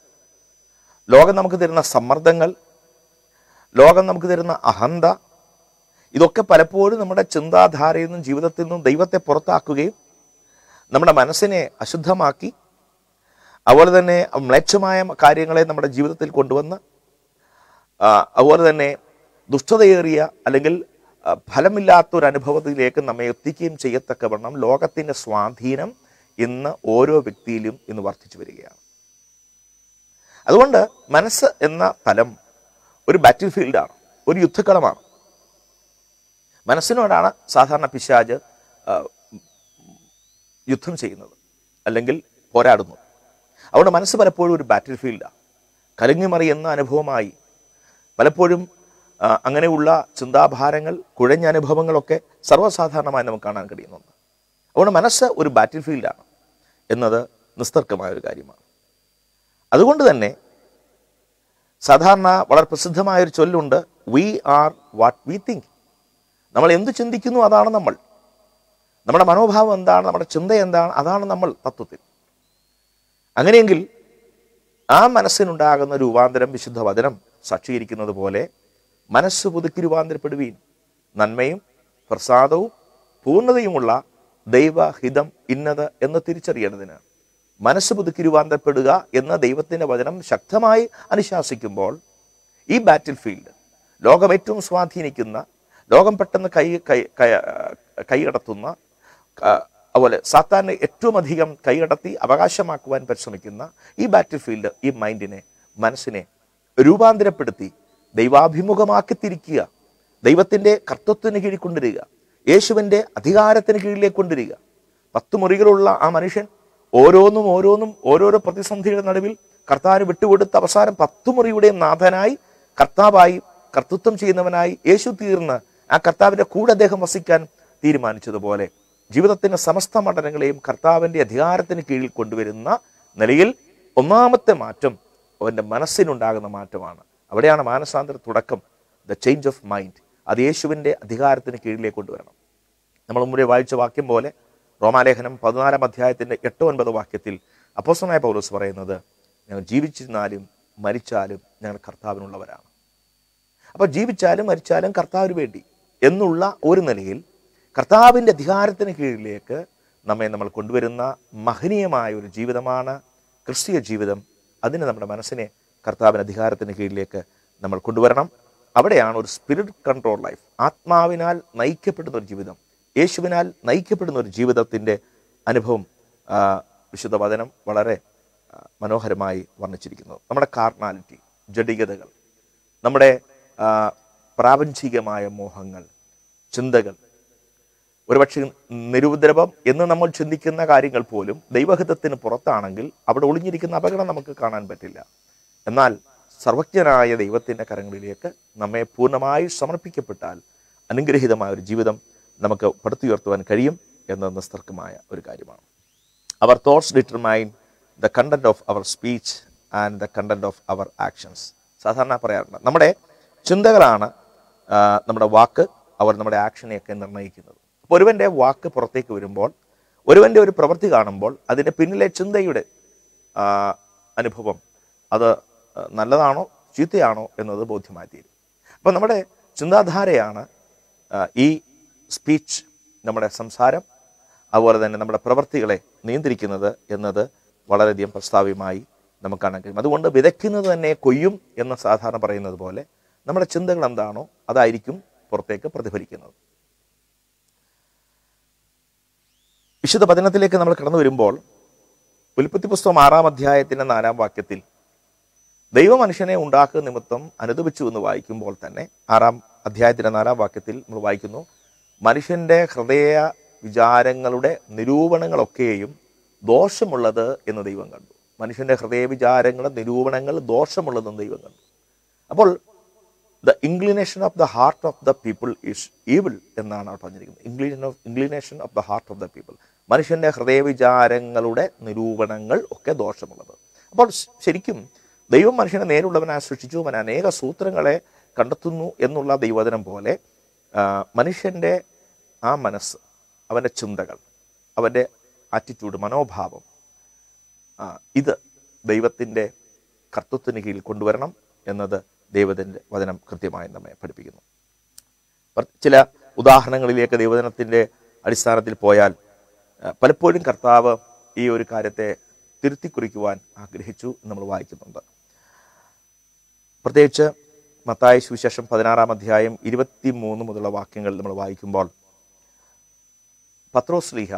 ലോകം നമുക്ക് തരുന്ന സമ്മർദ്ദങ്ങൾ ലോകം നമുക്ക് തരുന്ന അഹന്ത ഇതൊക്കെ പലപ്പോഴും നമ്മുടെ ചിന്താധാരയിൽ നിന്നും ജീവിതത്തിൽ നിന്നും ദൈവത്തെ പുറത്താക്കുകയും നമ്മുടെ മനസ്സിനെ അശുദ്ധമാക്കി അതുപോലെ തന്നെ മ്ലേച്ഛമായ കാര്യങ്ങളെ നമ്മുടെ ജീവിതത്തിൽ കൊണ്ടുവന്ന് ആ, അതുപോലെ തന്നെ ദുഷ്ടതയേറിയ അല്ലെങ്കിൽ ആ, ഫലമില്ലാത്തൊരു അനുഭവത്തിലേക്ക് നമ്മെ എത്തിക്കുകയും ചെയ്യത്തക്കവണ്ണം ലോകത്തിൻ്റെ സ്വാധീനം ഇന്ന് ഓരോ വ്യക്തിയിലും ഇന്ന് വർദ്ധിച്ചു വരികയാണ് അതുകൊണ്ട് മനസ്സ് എന്ന തലം ഒരു ബാറ്റിൽ ഫീൽഡാണ് ഒരു യുദ്ധക്കളമാണ് മനസ്സിനോടാണ് സാധാരണ പിശാജ് ആ, യുദ്ധം ചെയ്യുന്നത് അല്ലെങ്കിൽ പോരാടുന്നത് അതുകൊണ്ട് മനസ്സ് പലപ്പോഴും ഒരു ബാറ്റിൽ ഫീൽഡാണ് കലങ്ങിമറിയുന്ന അനുഭവമായി പലപ്പോഴും ആ, അങ്ങനെയുള്ള ചിന്താഭാരങ്ങൾ കുഴഞ്ഞ അനുഭവങ്ങളൊക്കെ സർവ്വസാധാരണമായി നമുക്ക് കാണാൻ കഴിയുന്നുണ്ട് അതുകൊണ്ട് മനസ്സ് ഒരു ബാറ്റിൽ ഫീൽഡാണ് എന്നത് നിസ്തർക്കമായ ഒരു കാര്യമാണ് അതുകൊണ്ട് തന്നെ സാധാരണ വളരെ പ്രസിദ്ധമായ ഒരു ചൊല്ലുണ്ട് we are what we think നമ്മൾ എന്ത് ചിന്തിക്കുന്നു അതാണ് നമ്മൾ നമ്മുടെ മനോഭാവം എന്താണ് നമ്മുടെ ചിന്ത എന്താണ് അതാണ് നമ്മൾ തത്വത്തിൽ അങ്ങനെയെങ്കിൽ ആ മനസ്സിനുണ്ടാകുന്ന രൂപാന്തരം വിശുദ്ധ വചനം സാക്ഷീകരിക്കുന്നത് പോലെ മനസ്സ് പുതുക്കി രൂപാന്തരപ്പെടുവീൻ നന്മയും പ്രസാദവും പൂർണ്ണതയുമുള്ള ദൈവഹിതം ഇന്നത് എന്ന് തിരിച്ചറിയേണ്ടതിന് മനസ്സ് പുതുക്കി രൂപാന്തരപ്പെടുക എന്ന ദൈവത്തിൻ്റെ വചനം ശക്തമായി അനുശാസിക്കുമ്പോൾ ഈ ബാറ്റിൽ ഫീൽഡ് ലോകം ഏറ്റവും സ്വാധീനിക്കുന്ന ലോകം പെട്ടെന്ന് കൈ കൈ കൈ- കൈയടത്തുന്ന ആ, അതുപോലെ സാത്താനെ ഏറ്റവും അധികം കൈയടത്തി അവകാശമാക്കുവാൻ പരിശ്രമിക്കുന്ന ഈ ബാറ്റിൽ ഫീൽഡ് ഈ മൈൻഡിനെ മനസ്സിനെ രൂപാന്തരപ്പെടുത്തി ദൈവാഭിമുഖമാക്കി തിരിക്കുക ദൈവത്തിൻ്റെ കർത്തൃത്വത്തിന് കീഴിൽ കൊണ്ടുവരിക യേശുവിൻ്റെ അധികാരത്തിന് കീഴിലേക്ക് കൊണ്ടുവരിക പത്ത് മുറികളുള്ള ആ മനുഷ്യൻ ഓരോന്നും ഓരോന്നും ഓരോരോ പ്രതിസന്ധിയുടെ നടുവിൽ കർത്താവിന് വിട്ടുകൊടുത്ത അവസാനം പത്ത് മുറിയുടെയും നാഥനായി കർത്താവായി കർത്തൃത്വം ചെയ്യുന്നവനായി യേശു തീർന്ന് ആ കർത്താവിൻ്റെ കൂടെ അദ്ദേഹം വസിക്കാൻ തീരുമാനിച്ചതുപോലെ ജീവിതത്തിന്റെ സമസ്ത മണ്ഡലങ്ങളെയും കർത്താവിൻ്റെ അധികാരത്തിന് കീഴിൽ കൊണ്ടുവരുന്ന നിലയിൽ ഒന്നാമത്തെ മാറ്റം അവൻ്റെ മനസ്സിനുണ്ടാകുന്ന മാറ്റമാണ് അവിടെയാണ് മാനസാന്തര തുടക്കം ദ ചേഞ്ച് ഓഫ് മൈൻഡ് അത് യേശുവിൻ്റെ അധികാരത്തിന് കീഴിലേക്ക് കൊണ്ടുവരണം നമ്മൾ മുമ്പേ വായിച്ച വാക്യം പോലെ റോമാലേഖനം പതിനാലാം അധ്യായത്തിൻ്റെ എട്ട് ഒൻപത് വാക്യത്തിൽ അപ്പോസ്തലനായ പൗലോസ് പറയുന്നത് ഞങ്ങൾ ജീവിച്ചിരുന്നാലും മരിച്ചാലും ഞങ്ങൾ കർത്താവിനുള്ളവരാണ് അപ്പോൾ ജീവിച്ചാലും മരിച്ചാലും കർത്താവിന് വേണ്ടി എന്നുള്ള ഒരു നിലയിൽ കർത്താവിൻ്റെ അധികാരത്തിന് കീഴിലേക്ക് നമ്മെ നമ്മൾ കൊണ്ടുവരുന്ന മഹനീയമായ ഒരു ജീവിതമാണ് ക്രിസ്തീയ ജീവിതം അതിന് നമ്മുടെ മനസ്സിനെ കർത്താവിൻ്റെ അധികാരത്തിന് കീഴിലേക്ക് നമ്മൾ കൊണ്ടുവരണം അവിടെയാണ് ഒരു സ്പിരിറ്റ് കൺട്രോൾ ലൈഫ് ആത്മാവിനാൽ നയിക്കപ്പെടുന്ന ഒരു ജീവിതം യേശുവിനാൽ നയിക്കപ്പെടുന്ന ഒരു ജീവിതത്തിൻ്റെ അനുഭവം ആ, വിശുദ്ധ വചനം വളരെ ആ, മനോഹരമായി വർണ്ണിച്ചിരിക്കുന്നത് നമ്മുടെ കാർണാലിറ്റി ജഡികതകൾ നമ്മുടെ ആ, പ്രാപഞ്ചികമായ മോഹങ്ങൾ ചിന്തകൾ ഒരുപക്ഷെ നിരുപദ്രവം എന്ന് നമ്മൾ ചിന്തിക്കുന്ന കാര്യങ്ങൾ പോലും ദൈവഹിതത്തിന് പുറത്താണെങ്കിൽ അവിടെ ഒളിഞ്ഞിരിക്കുന്ന അപകടം നമുക്ക് കാണാൻ പറ്റില്ല എന്നാൽ സർവജ്ഞനായ ദൈവത്തിൻ്റെ കരങ്ങളിലേക്ക് നമ്മെ പൂർണ്ണമായി സമർപ്പിക്കപ്പെട്ടാൽ അനുഗ്രഹീതമായ ഒരു ജീവിതം നമുക്ക് പടുത്തുയർത്തുവാൻ കഴിയും എന്നത് നിസ്തർക്കമായ ഒരു കാര്യമാണ് our thoughts determine the content of our speech and the content of our actions സാധാരണ പറയാറുണ്ട് നമ്മുടെ ചിന്തകളാണ് ആ, നമ്മുടെ വാക്ക് അവർ നമ്മുടെ ആക്ഷനെയൊക്കെ നിർണ്ണയിക്കുന്നത് അപ്പോൾ ഒരുവൻ്റെ വാക്ക് പുറത്തേക്ക് വരുമ്പോൾ ഒരുവൻ്റെ ഒരു പ്രവൃത്തി കാണുമ്പോൾ അതിൻ്റെ പിന്നിലെ ചിന്തയുടെ ആ, അനുഭവം അത് ആ, നല്ലതാണോ ചീത്തയാണോ എന്നത് ബോധ്യമായി തീരും അപ്പോൾ നമ്മുടെ ചിന്താധാരയാണ് ആ, ഈ സ്പീച്ച് നമ്മുടെ സംസാരം അതുപോലെ തന്നെ നമ്മുടെ പ്രവൃത്തികളെ നിയന്ത്രിക്കുന്നത് എന്നത് വളരെയധികം പ്രസ്താവ്യമായി നമുക്ക് കാണാൻ കഴിയും അതുകൊണ്ട് വിതയ്ക്കുന്നത് തന്നെ കൊയ്യും എന്ന് സാധാരണ പറയുന്നത് പോലെ നമ്മുടെ ചിന്തകൾ എന്താണോ അതായിരിക്കും പുറത്തേക്ക് പ്രതിഫലിക്കുന്നത് വിശുദ്ധ പതനത്തിലേക്ക് നമ്മൾ കടന്നു വരുമ്പോൾ ഉൽപ്പത്തി പുസ്തകം ആറാം അധ്യായത്തിൻ്റെ നാലാം വാക്യത്തിൽ ദൈവ മനുഷ്യനെ ഉണ്ടാക്കുക നിമിത്തം അനുദപിച്ചു എന്ന് വായിക്കുമ്പോൾ തന്നെ ആറാം അധ്യായത്തിൻ്റെ നാലാം വാക്യത്തിൽ നമ്മൾ വായിക്കുന്നു മനുഷ്യൻ്റെ ഹൃദയ വിചാരങ്ങളുടെ നിരൂപണങ്ങളൊക്കെയും ദോഷമുള്ളത് എന്ന് ദൈവം കണ്ടു മനുഷ്യൻ്റെ ഹൃദയ വിചാരങ്ങളുടെ നിരൂപണങ്ങൾ ദോഷമുള്ളതെന്ന് ദൈവം കണ്ടു അപ്പോൾ the inclination of the heart of the people is evil എന്നാണ് അവിടെ പറഞ്ഞിരിക്കുന്നത് inclination of inclination of the heart of the people മനുഷ്യൻ്റെ ഹൃദയവിചാരങ്ങളുടെ നിരൂപണങ്ങൾ ഒക്കെ ദോഷമുള്ളത് അപ്പോൾ ശ- ശരിക്കും ദൈവം മനുഷ്യനെ നേരുള്ളവനായി സൃഷ്ടിച്ചു അവൻ അനേക സൂത്രങ്ങളെ കണ്ടെത്തുന്നു എന്നുള്ള ദൈവവചനം പോലെ ആ, മനുഷ്യൻ്റെ ആ മനസ്സ് അവൻ്റെ ചിന്തകൾ അവൻ്റെ ആറ്റിറ്റ്യൂഡ് മനോഭാവം ആ, ഇത് ദൈവത്തിൻ്റെ കർത്തൃത്വത്തിന് കീഴിൽ കൊണ്ടുവരണം എന്നത് ദൈവത്തിൻ്റെ വചനം കൃത്യമായി നമ്മെ പഠിപ്പിക്കുന്നു പർ- ചില ഉദാഹരണങ്ങളിലേക്ക് ദൈവവചനത്തിൻ്റെ അടിസ്ഥാനത്തിൽ പോയാൽ ആ, പലപ്പോഴും കർത്താവ് ഈ ഒരു കാര്യത്തെ തിരുത്തി കുറിക്കുവാൻ ആഗ്രഹിച്ചു എന്ന് നമ്മൾ വായിക്കുന്നുണ്ട് പ്രത്യേകിച്ച് മത്തായ സുവിശേഷം പതിനാറാം അധ്യായം ഇരുപത്തി മൂന്ന് മുതലുള്ള വാക്യങ്ങൾ നമ്മൾ വായിക്കുമ്പോൾ പത്രോസ് ലീഹ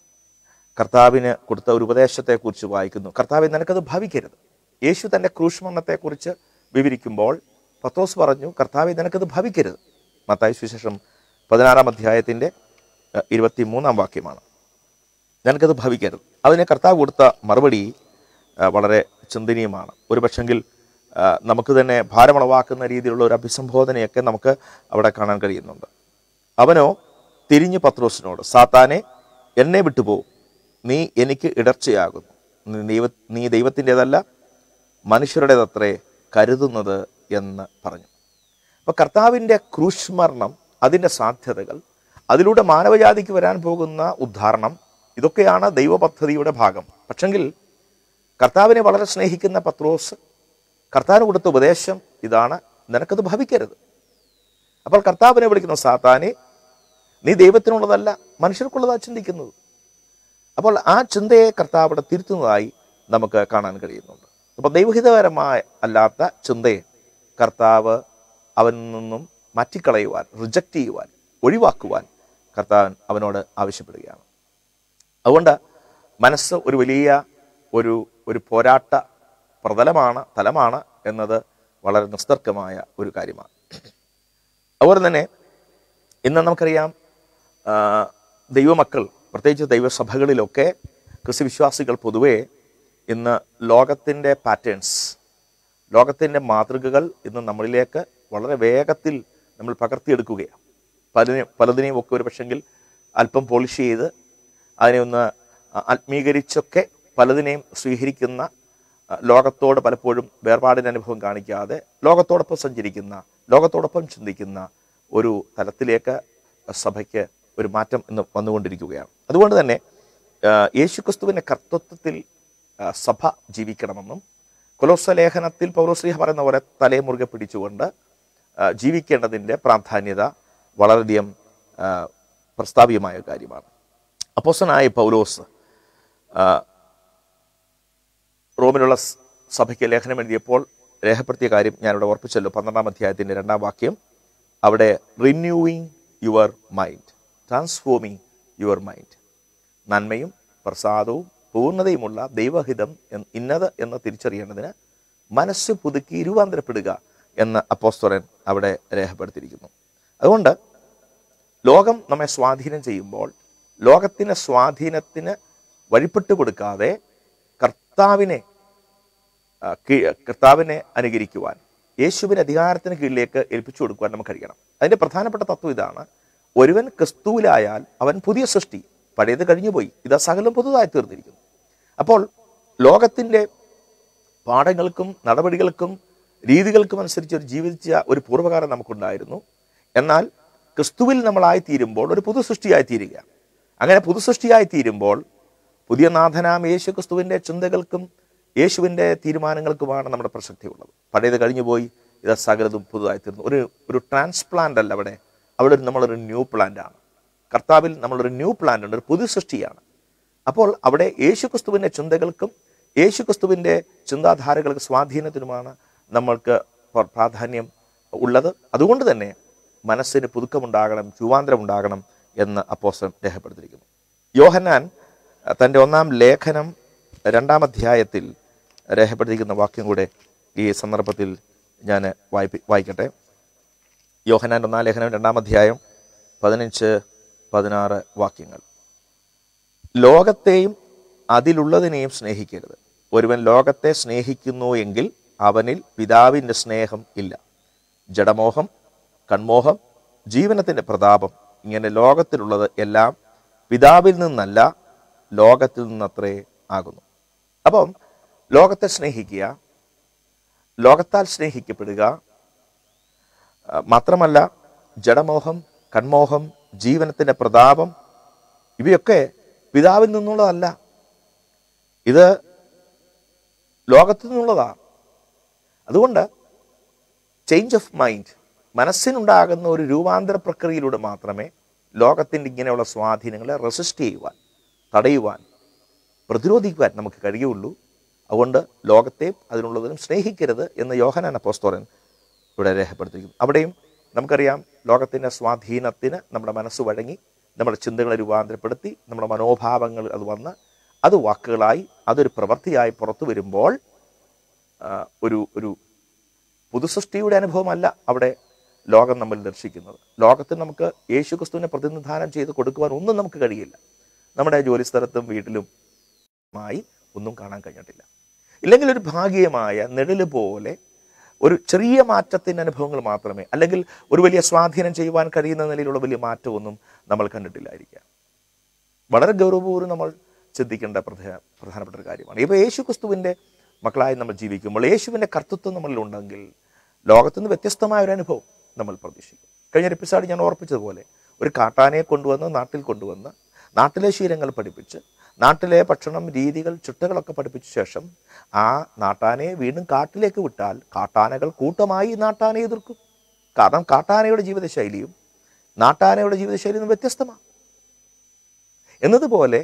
കർത്താവിന് കൊടുത്ത ഒരു ഉപദേശത്തെക്കുറിച്ച് വായിക്കുന്നു കർത്താവ് നിനക്കത് ഭവിക്കരുത് യേശു തൻ്റെ ക്രൂഷ്മരണത്തെക്കുറിച്ച് വിവരിക്കുമ്പോൾ പത്രോസ് പറഞ്ഞു കർത്താവ് നിനക്കത് ഭവിക്കരുത് മത്തായ സുവിശേഷം പതിനാറാം അധ്യായത്തിൻ്റെ ഇരുപത്തി മൂന്നാം വാക്യമാണ് നിനക്കത് ഭവിക്കരുത് അതിന് കർത്താവ് കൊടുത്ത മറുപടി ആ, വളരെ ചിന്തനീയമാണ് ഒരു പക്ഷെങ്കിൽ ആ, നമുക്ക് തന്നെ ഭാരമുളവാക്കുന്ന രീതിയിലുള്ള ഒരു അഭിസംബോധനയൊക്കെ നമുക്ക് അവിടെ കാണാൻ കഴിയുന്നുണ്ട് അവനോ തിരിഞ്ഞു പത്രോസിനോട് സാത്താനെ എന്നെ വിട്ടുപോകും നീ എനിക്ക് ഇടർച്ചയാകുന്നു നീ ദൈവ നീ ദൈവത്തിൻ്റെതല്ല മനുഷ്യരുടേതത്രേ കരുതുന്നത് എന്ന് പറഞ്ഞു അപ്പോൾ കർത്താവിൻ്റെ ക്രൂശ്മരണം അതിൻ്റെ സാധ്യതകൾ അതിലൂടെ മാനവജാതിക്ക് വരാൻ പോകുന്ന ഉദ്ധാരണം ഇതൊക്കെയാണ് ദൈവപദ്ധതിയുടെ ഭാഗം പക്ഷെങ്കിൽ കർത്താവിനെ വളരെ സ്നേഹിക്കുന്ന പത്രോസ് കർത്താവിന് കൊടുത്ത ഉപദേശം ഇതാണ് നിനക്കത് ഭവിക്കരുത് അപ്പോൾ കർത്താവിനെ വിളിക്കുന്ന സാത്താനെ നീ ദൈവത്തിനുള്ളതല്ല മനുഷ്യർക്കുള്ളതാ ചിന്തിക്കുന്നത് അപ്പോൾ ആ ചിന്തയെ കർത്താവ് അവിടെ തിരുത്തുന്നതായി നമുക്ക് കാണാൻ കഴിയുന്നുണ്ട് അപ്പോൾ ദൈവഹിതപരമായ അല്ലാത്ത ചിന്തയെ കർത്താവ് അവനിൽ നിന്നും മാറ്റിക്കളയുവാൻ റിജക്റ്റ് ചെയ്യുവാൻ ഒഴിവാക്കുവാൻ കർത്താവൻ അവനോട് ആവശ്യപ്പെടുകയാണ് അതുകൊണ്ട് മനസ്സ് ഒരു വലിയ ഒരു ഒരു പോരാട്ട പ്രതലമാണ് തലമാണ് എന്നത് വളരെ നിസ്തർക്കമായ ഒരു കാര്യമാണ് അതുപോലെ തന്നെ ഇന്ന് നമുക്കറിയാം ആ, ദൈവമക്കൾ പ്രത്യേകിച്ച് ദൈവസഭകളിലൊക്കെ ക്രിസ്തുവിശ്വാസികൾ പൊതുവേ ഇന്ന് ലോകത്തിൻ്റെ പാറ്റേൺസ് ലോകത്തിൻ്റെ മാതൃകകൾ ഇന്ന് നമ്മളിലേക്ക് വളരെ വേഗത്തിൽ നമ്മൾ പകർത്തിയെടുക്കുകയാണ് പലതിനെ പലതിനെയും ഒക്കെ ഒരു പക്ഷെങ്കിൽ അല്പം പോളിഷ് ചെയ്ത് അതിനെ ഒന്ന് ആത്മീകരിച്ചൊക്കെ പലതിനെയും സ്വീകരിക്കുന്ന ആ, ലോകത്തോട് പലപ്പോഴും വേർപാടിൻ്റെ അനുഭവം കാണിക്കാതെ ലോകത്തോടൊപ്പം സഞ്ചരിക്കുന്ന ലോകത്തോടൊപ്പം ചിന്തിക്കുന്ന ഒരു തലത്തിലേക്ക് സഭയ്ക്ക് ഒരു മാറ്റം ഇന്ന് വന്നുകൊണ്ടിരിക്കുകയാണ് അതുകൊണ്ട് തന്നെ ആ, യേശുക്രിസ്തുവിൻ്റെ കർത്തൃത്വത്തിൽ ആ, സഭ ജീവിക്കണമെന്നും കൊലോസ ലേഖനത്തിൽ പൗരോശ്രീഹ പറയുന്ന പോലെ തലയെ മുറുകെ പിടിച്ചുകൊണ്ട് ആ, ജീവിക്കേണ്ടതിൻ്റെ പ്രാധാന്യത വളരെയധികം ആ, പ്രസ്താവ്യമായ ഒരു കാര്യമാണ് അപ്പോസനായ പൗലോസ് ആ, റോമിലുള്ള സ് സഭയ്ക്ക് ലേഖനം എഴുതിയപ്പോൾ രേഖപ്പെടുത്തിയ കാര്യം ഞാനിവിടെ ഓർപ്പിച്ചല്ലോ പന്ത്രണ്ടാം അധ്യായത്തിൻ്റെ രണ്ടാം വാക്യം അവിടെ renewing your mind transforming your mind നന്മയും പ്രസാദവും പൂർണ്ണതയുമുള്ള ദൈവഹിതം എന്ന് ഇന്നത് എന്ന് തിരിച്ചറിയേണ്ടതിന് മനസ്സ് പുതുക്കി രൂപാന്തരപ്പെടുക എന്ന് അപ്പോസ്തോലൻ അവിടെ രേഖപ്പെടുത്തിയിരിക്കുന്നു അതുകൊണ്ട് ലോകം നമ്മെ സ്വാധീനം ചെയ്യുമ്പോൾ ലോകത്തിന് സ്വാധീനത്തിന് വഴിപ്പെട്ടു കൊടുക്കാതെ കർത്താവിനെ ആ, കീ- കർത്താവിനെ അനുകരിക്കുവാൻ യേശുവിന് അധികാരത്തിന് കീഴിലേക്ക് ഏൽപ്പിച്ചു കൊടുക്കുവാൻ നമുക്ക് കഴിയണം അതിൻ്റെ പ്രധാനപ്പെട്ട തത്വം ഇതാണ് ഒരുവൻ ക്രിസ്തുവിലായാൽ അവൻ പുതിയ സൃഷ്ടി പഴയത് കഴിഞ്ഞുപോയി ഇത് സകലം പുതുതായി തീർന്നിരിക്കുന്നു അപ്പോൾ ലോകത്തിൻ്റെ പാഠങ്ങൾക്കും നടപടികൾക്കും രീതികൾക്കും അനുസരിച്ച് ഒരു ജീവിച്ച ഒരു പൂർവ്വകാലം നമുക്കുണ്ടായിരുന്നു എന്നാൽ ക്രിസ്തുവിൽ നമ്മളായി തീരുമ്പോൾ ഒരു പുതു സൃഷ്ടിയായി തീരുക അങ്ങനെ പുതു സൃഷ്ടിയായി തീരുമ്പോൾ പുതിയ നാഥനാം യേശു ക്രിസ്തുവിൻ്റെ ചിന്തകൾക്കും യേശുവിൻ്റെ തീരുമാനങ്ങൾക്കുമാണ് നമ്മുടെ പ്രസക്തി ഉള്ളത് പഴയത് കഴിഞ്ഞുപോയി ഇത് സകലതും പുതുതായി തീർന്നു ഒരു ഒരു ട്രാൻസ്പ്ലാന്റ് അല്ല അവിടെ അവിടെ ഒരു നമ്മളൊരു ന്യൂ പ്ലാന്റ് ആണ് കർത്താവിൽ നമ്മളൊരു ന്യൂ പ്ലാന്റ് ഉണ്ട് ഒരു പുതു സൃഷ്ടിയാണ് അപ്പോൾ അവിടെ യേശുക്രിസ്തുവിൻ്റെ ചിന്തകൾക്കും യേശുക്രിസ്തുവിൻ്റെ ചിന്താധാരകൾക്ക് സ്വാധീനത്തിനുമാണ് നമ്മൾക്ക് പ്ര- പ്രാധാന്യം ഉള്ളത് അതുകൊണ്ട് തന്നെ മനസ്സിന് പുതുക്കമുണ്ടാകണം രൂപാന്തരമുണ്ടാകണം എന്ന് അപ്പോസ്റ്റലൻ രേഖപ്പെടുത്തിയിരിക്കുന്നു യോഹന്നാൻ അഹ്, തൻ്റെ ഒന്നാം ലേഖനം രണ്ടാം അധ്യായത്തിൽ രേഖപ്പെടുത്തിയിരിക്കുന്ന വാക്യം കൂടെ ഈ സന്ദർഭത്തിൽ ഞാൻ വായിപ്പി വായിക്കട്ടെ യോഹനാൻ ഒന്നാം ലേഖനം രണ്ടാം അധ്യായം പതിനഞ്ച് പതിനാറ് വാക്യങ്ങൾ ലോകത്തെയും അതിലുള്ളതിനെയും സ്നേഹിക്കരുത് ഒരുവൻ ലോകത്തെ സ്നേഹിക്കുന്നു എങ്കിൽ അവനിൽ പിതാവിൻ്റെ സ്നേഹം ഇല്ല ജഡമോഹം കൺമോഹം ജീവനത്തിൻ്റെ പ്രതാപം ഇങ്ങനെ ലോകത്തിലുള്ളത് എല്ലാം പിതാവിൽ നിന്നല്ല ലോകത്തിൽ നിന്നത്രേ ആകുന്നു അപ്പം ലോകത്തെ സ്നേഹിക്കുക ലോകത്താൽ സ്നേഹിക്കപ്പെടുക ആ, മാത്രമല്ല ജഡമോഹം കൺമോഹം ജീവനത്തിൻ്റെ പ്രതാപം ഇവയൊക്കെ പിതാവിൽ നിന്നുള്ളതല്ല ഇത് ലോകത്തു നിന്നുള്ളതാണ് അതുകൊണ്ട് ചേഞ്ച് ഓഫ് മൈൻഡ് മനസ്സിനുണ്ടാകുന്ന ഒരു രൂപാന്തര പ്രക്രിയയിലൂടെ മാത്രമേ ലോകത്തിൻ്റെ ഇങ്ങനെയുള്ള സ്വാധീനങ്ങളെ റെസിസ്റ്റ് ചെയ്യുവാൻ തടയുവാൻ പ്രതിരോധിക്കുവാൻ നമുക്ക് കഴിയുള്ളൂ അതുകൊണ്ട് ലോകത്തെയും അതിനുള്ളതിനും സ്നേഹിക്കരുത് എന്ന് യോഹനാൻ അപ്പോസ്തോലൻ ഇവിടെ രേഖപ്പെടുത്തിയിരിക്കുന്നു അവിടെയും നമുക്കറിയാം ലോകത്തിൻ്റെ സ്വാധീനത്തിന് നമ്മുടെ മനസ്സ് വഴങ്ങി നമ്മുടെ ചിന്തകളെ രൂപാന്തരപ്പെടുത്തി നമ്മുടെ മനോഭാവങ്ങൾ അത് വന്ന് അത് വാക്കുകളായി അതൊരു പ്രവൃത്തിയായി പുറത്തു വരുമ്പോൾ ആ, ഒരു ഒരു പുതുസൃഷ്ടിയുടെ അനുഭവമല്ല അവിടെ ലോകം നമ്മൾ ദർശിക്കുന്നത് ലോകത്തിൽ നമുക്ക് യേശു ക്രിസ്തുവിനെ പ്രതിനിധാനം ചെയ്ത് കൊടുക്കുവാൻ ഒന്നും നമുക്ക് കഴിയില്ല നമ്മുടെ ജോലിസ്ഥലത്തും വീട്ടിലും മായി ഒന്നും കാണാൻ കഴിഞ്ഞിട്ടില്ല ഇല്ലെങ്കിൽ ഒരു ഭാഗികമായ നിഴല് പോലെ ഒരു ചെറിയ മാറ്റത്തിൻ്റെ അനുഭവങ്ങൾ മാത്രമേ അല്ലെങ്കിൽ ഒരു വലിയ സ്വാധീനം ചെയ്യുവാൻ കഴിയുന്ന നിലയിലുള്ള വലിയ മാറ്റമൊന്നും നമ്മൾ കണ്ടിട്ടില്ലായിരിക്കാം വളരെ ഗൗരവപൂർവ്വം നമ്മൾ ചിന്തിക്കേണ്ട പ്രധാന പ്രധാനപ്പെട്ട ഒരു കാര്യമാണ് ഇപ്പോൾ യേശു ക്രിസ്തുവിൻ്റെ മക്കളായി നമ്മൾ ജീവിക്കുമ്പോൾ യേശുവിൻ്റെ കർത്തൃത്വം നമ്മളിലുണ്ടെങ്കിൽ ലോകത്തു നിന്ന് വ്യത്യസ്തമായ ഒരു അനുഭവം നമ്മൾ പ്രതീക്ഷിക്കും കഴിഞ്ഞ ഒരു എപ്പിസോഡ് ഞാൻ ഓർപ്പിച്ചതുപോലെ ഒരു കാട്ടാനയെ കൊണ്ടുവന്ന് നാട്ടിൽ കൊണ്ടുവന്ന് നാട്ടിലെ ശീലങ്ങൾ പഠിപ്പിച്ച് നാട്ടിലെ ഭക്ഷണം രീതികൾ ചിട്ടകളൊക്കെ പഠിപ്പിച്ച ശേഷം ആ നാട്ടാനയെ വീണ്ടും കാട്ടിലേക്ക് വിട്ടാൽ കാട്ടാനകൾ കൂട്ടമായി ഈ നാട്ടാനയെ എതിർക്കും കാരണം കാട്ടാനയുടെ ജീവിതശൈലിയും നാട്ടാനയുടെ ജീവിതശൈലിയും വ്യത്യസ്തമാണ് എന്നതുപോലെ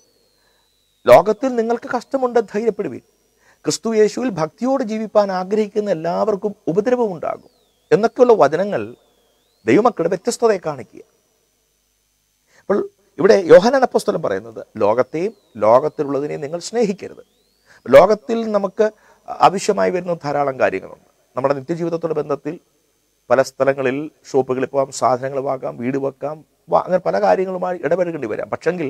ലോകത്തിൽ നിങ്ങൾക്ക് കഷ്ടമുണ്ട് ധൈര്യപ്പെടുവിൻ ക്രിസ്തു യേശുവിൽ ഭക്തിയോട് ജീവിപ്പാൻ ആഗ്രഹിക്കുന്ന എല്ലാവർക്കും ഉപദ്രവമുണ്ടാകും എന്നൊക്കെയുള്ള വചനങ്ങൾ ദൈവമക്കളുടെ വ്യത്യസ്തതയെ കാണിക്കുക അപ്പോൾ ഇവിടെ യോഹനാൻ അപ്പോസ്തലൻ പറയുന്നത് ലോകത്തെയും ലോകത്തിലുള്ളതിനെയും നിങ്ങൾ സ്നേഹിക്കരുത് ലോകത്തിൽ നമുക്ക് ആവശ്യമായി വരുന്ന ധാരാളം കാര്യങ്ങളുണ്ട് നമ്മുടെ നിത്യജീവിതത്തോടെ ബന്ധത്തിൽ പല സ്ഥലങ്ങളിൽ ഷോപ്പുകളിൽ പോകാം സാധനങ്ങൾ വാങ്ങാം വീട് വെക്കാം വാ- അങ്ങനെ പല കാര്യങ്ങളുമായി ഇടപഴകേണ്ടി വരാം പക്ഷെങ്കിൽ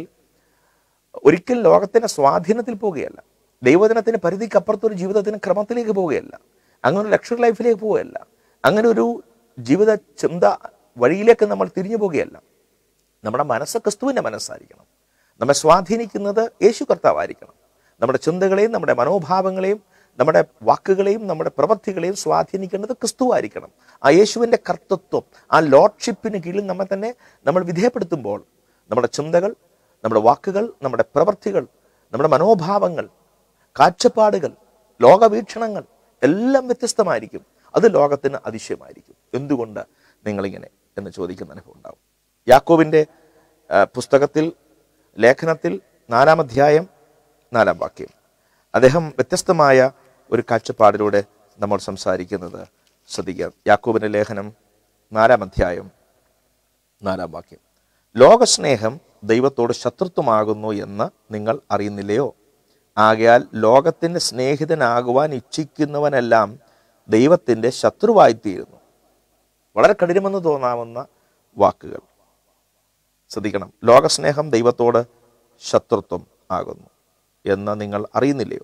ഒരിക്കൽ ലോകത്തിന്റെ സ്വാധീനത്തിൽ പോവുകയല്ല ദൈവദിനത്തിന് പരിധിക്കപ്പുറത്തൊരു ജീവിതത്തിന് ക്രമത്തിലേക്ക് പോവുകയല്ല അങ്ങനെ ഒരു ലക്ഷറി ലൈഫിലേക്ക് പോവുകയല്ല അങ്ങനെ ഒരു ജീവിത ചിന്ത വഴിയിലേക്ക് നമ്മൾ തിരിഞ്ഞു പോവുകയല്ല നമ്മുടെ മനസ്സ് ക്രിസ്തുവിൻ്റെ മനസ്സായിരിക്കണം നമ്മെ സ്വാധീനിക്കുന്നത് യേശു കർത്താവായിരിക്കണം നമ്മുടെ ചിന്തകളെയും നമ്മുടെ മനോഭാവങ്ങളെയും നമ്മുടെ വാക്കുകളെയും നമ്മുടെ പ്രവൃത്തികളെയും സ്വാധീനിക്കേണ്ടത് ക്രിസ്തുവായിരിക്കണം ആ യേശുവിൻ്റെ കർത്തൃത്വം ആ ലോഡ്ഷിപ്പിന് കീഴിൽ നമ്മെ തന്നെ നമ്മൾ വിധേയപ്പെടുത്തുമ്പോൾ നമ്മുടെ ചിന്തകൾ നമ്മുടെ വാക്കുകൾ നമ്മുടെ പ്രവൃത്തികൾ നമ്മുടെ മനോഭാവങ്ങൾ കാഴ്ചപ്പാടുകൾ ലോകവീക്ഷണങ്ങൾ എല്ലാം വ്യത്യസ്തമായിരിക്കും അത് ലോകത്തിന് അതിശയമായിരിക്കും എന്തുകൊണ്ട് നിങ്ങളിങ്ങനെ എന്ന് ചോദിക്കുന്ന അനുഭവം ഉണ്ടാവും യാക്കോബിൻ്റെ ആ, പുസ്തകത്തിൽ ലേഖനത്തിൽ നാലാം അധ്യായം നാലാം വാക്യം അദ്ദേഹം വ്യത്യസ്തമായ ഒരു കാഴ്ചപ്പാടിലൂടെ നമ്മൾ സംസാരിക്കുന്നത് ശ്രദ്ധിക്കാം യാക്കോബിൻ്റെ ലേഖനം നാലാം അധ്യായം നാലാം വാക്യം ലോകസ്നേഹം ദൈവത്തോട് ശത്രുത്വമാകുന്നു എന്ന് നിങ്ങൾ അറിയുന്നില്ലയോ ആകയാൽ ലോകത്തിൻ്റെ സ്നേഹിതനാകുവാൻ ഇച്ഛിക്കുന്നവനെല്ലാം ദൈവത്തിൻ്റെ ശത്രുവായിത്തീരുന്നു വളരെ കഠിനമെന്ന് തോന്നാവുന്ന വാക്കുകൾ ശ്രദ്ധിക്കണം ലോകസ്നേഹം ദൈവത്തോട് ശത്രുത്വം ആകുന്നു എന്ന് നിങ്ങൾ അറിയുന്നില്ലയോ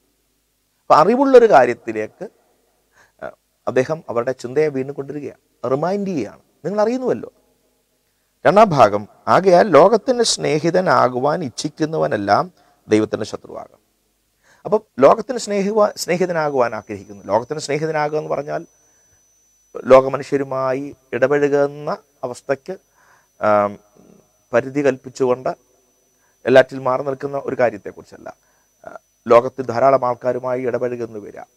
അപ്പം അറിവുള്ളൊരു കാര്യത്തിലേക്ക് ആ, അദ്ദേഹം അവരുടെ ചിന്തയെ വീണ്ടും കൊണ്ടുവരികയാണ് റിമൈൻഡ് ചെയ്യുകയാണ് നിങ്ങൾ അറിയുന്നുവല്ലോ രണ്ടാം ഭാഗം ആകയാൽ ലോകത്തിൻ്റെ സ്നേഹിതനാകുവാൻ ഇച്ഛിക്കുന്നവനെല്ലാം ദൈവത്തിൻ്റെ ശത്രുവാകും അപ്പം ലോകത്തിന് സ്നേഹിക്കുവാൻ സ്നേഹിതനാകുവാൻ ആഗ്രഹിക്കുന്നു ലോകത്തിന് സ്നേഹിതനാകുക എന്ന് പറഞ്ഞാൽ ലോകമനുഷ്യരുമായി ഇടപഴകുന്ന അവസ്ഥയ്ക്ക് ആം, പരിധി കൽപ്പിച്ചുകൊണ്ട് എല്ലാറ്റിൽ മാറി നിൽക്കുന്ന ഒരു കാര്യത്തെക്കുറിച്ചല്ല ആ, ലോകത്തിൽ ധാരാളം ആൾക്കാരുമായി ഇടപഴകുന്നു വരാം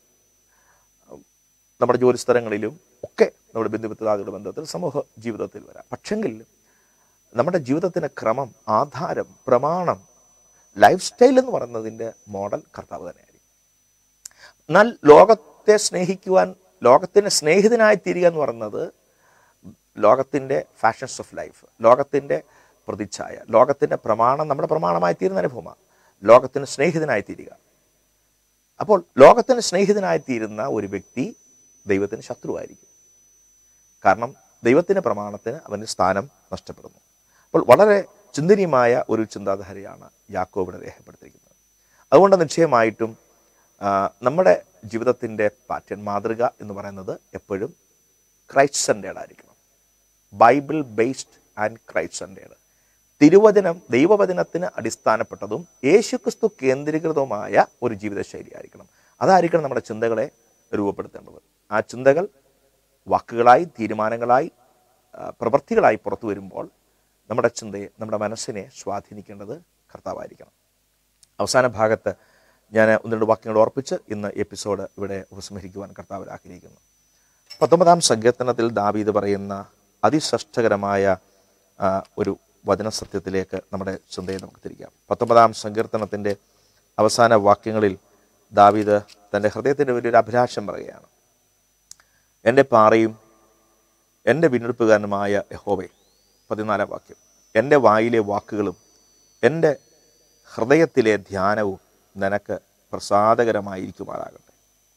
നമ്മുടെ ജോലിസ്ഥലങ്ങളിലും ഒക്കെ നമ്മുടെ ബന്ധുമിത്രാദികളുടെ ബന്ധത്തിൽ സമൂഹ ജീവിതത്തിൽ വരാം പക്ഷെങ്കിൽ നമ്മുടെ ജീവിതത്തിൻ്റെ ക്രമം ആധാരം പ്രമാണം ലൈഫ് സ്റ്റൈൽ എന്ന് പറയുന്നതിൻ്റെ മോഡൽ കർത്താവ് തന്നെയായിരിക്കും എന്നാൽ ലോകത്തെ സ്നേഹിക്കുവാൻ ലോകത്തിന് സ്നേഹിതനായി തീരുക എന്ന് പറയുന്നത് ലോകത്തിൻ്റെ ഫാഷൻസ് ഓഫ് ലൈഫ് ലോകത്തിൻ്റെ പ്രതിച്ഛായ ലോകത്തിൻ്റെ പ്രമാണം നമ്മുടെ പ്രമാണമായി തീരുന്ന അനുഭവമാണ് ലോകത്തിന് സ്നേഹിതനായി തീരുക അപ്പോൾ ലോകത്തിന് സ്നേഹിതനായിത്തീരുന്ന ഒരു വ്യക്തി ദൈവത്തിന് ശത്രുവായിരിക്കും കാരണം ദൈവത്തിൻ്റെ പ്രമാണത്തിന് അവൻ്റെ സ്ഥാനം നഷ്ടപ്പെടുന്നു അപ്പോൾ വളരെ ചിന്തനീയമായ ഒരു ചിന്താധാരയാണ് യാക്കോബിനെ രേഖപ്പെടുത്തിയിരിക്കുന്നത് അതുകൊണ്ട് നിശ്ചയമായിട്ടും ആ, നമ്മുടെ ജീവിതത്തിൻ്റെ പാറ്റേൺ മാതൃക എന്ന് പറയുന്നത് എപ്പോഴും ക്രൈസ്റ്റ് സെൻറ്റേഡ് ആയിരിക്കണം Bible based and Christ centred തിരുവചനം ദൈവവചനത്തിന് അടിസ്ഥാനപ്പെട്ടതും യേശുക്രിസ്തു കേന്ദ്രീകൃതവുമായ ഒരു ജീവിതശൈലി ആയിരിക്കണം അതായിരിക്കണം നമ്മുടെ ചിന്തകളെ രൂപപ്പെടുത്തേണ്ടത് ആ ചിന്തകൾ വാക്കുകളായി തീരുമാനങ്ങളായി ആ, പ്രവൃത്തികളായി പുറത്തു വരുമ്പോൾ നമ്മുടെ ചിന്തയെ നമ്മുടെ മനസ്സിനെ സ്വാധീനിക്കേണ്ടത് കർത്താവായിരിക്കണം അവസാന ഭാഗത്ത് ഞാൻ ഒന്ന് രണ്ട് വാക്യങ്ങൾ ഓർപ്പിച്ച് ഇന്ന് എപ്പിസോഡ് ഇവിടെ ഉപസംഹരിക്കുവാൻ കർത്താവിൽ ആഗ്രഹിക്കുന്നു പത്തൊമ്പതാം സങ്കീർത്തനത്തിൽ ദാവീദ് പറയുന്ന അതിശ്രഷ്ടകരമായ ആ, ഒരു വചനസത്യത്തിലേക്ക് നമ്മുടെ ചിന്തയെ നമുക്ക് തിരിക്കാം പത്തൊമ്പതാം സങ്കീർത്തനത്തിൻ്റെ അവസാന വാക്യങ്ങളിൽ ദാവീദ് തൻ്റെ ഹൃദയത്തിൻ്റെ വലിയൊരു അഭിലാഷം പറയുകയാണ് എൻ്റെ പാറയും എൻ്റെ വീണ്ടെടുപ്പുകാരനുമായ യഹോവേ പതിനാലാം വാക്യം എൻ്റെ വായിലെ വാക്കുകളും എൻ്റെ ഹൃദയത്തിലെ ധ്യാനവും നിനക്ക് പ്രസാദകരമായിരിക്കുമാറാകട്ടെ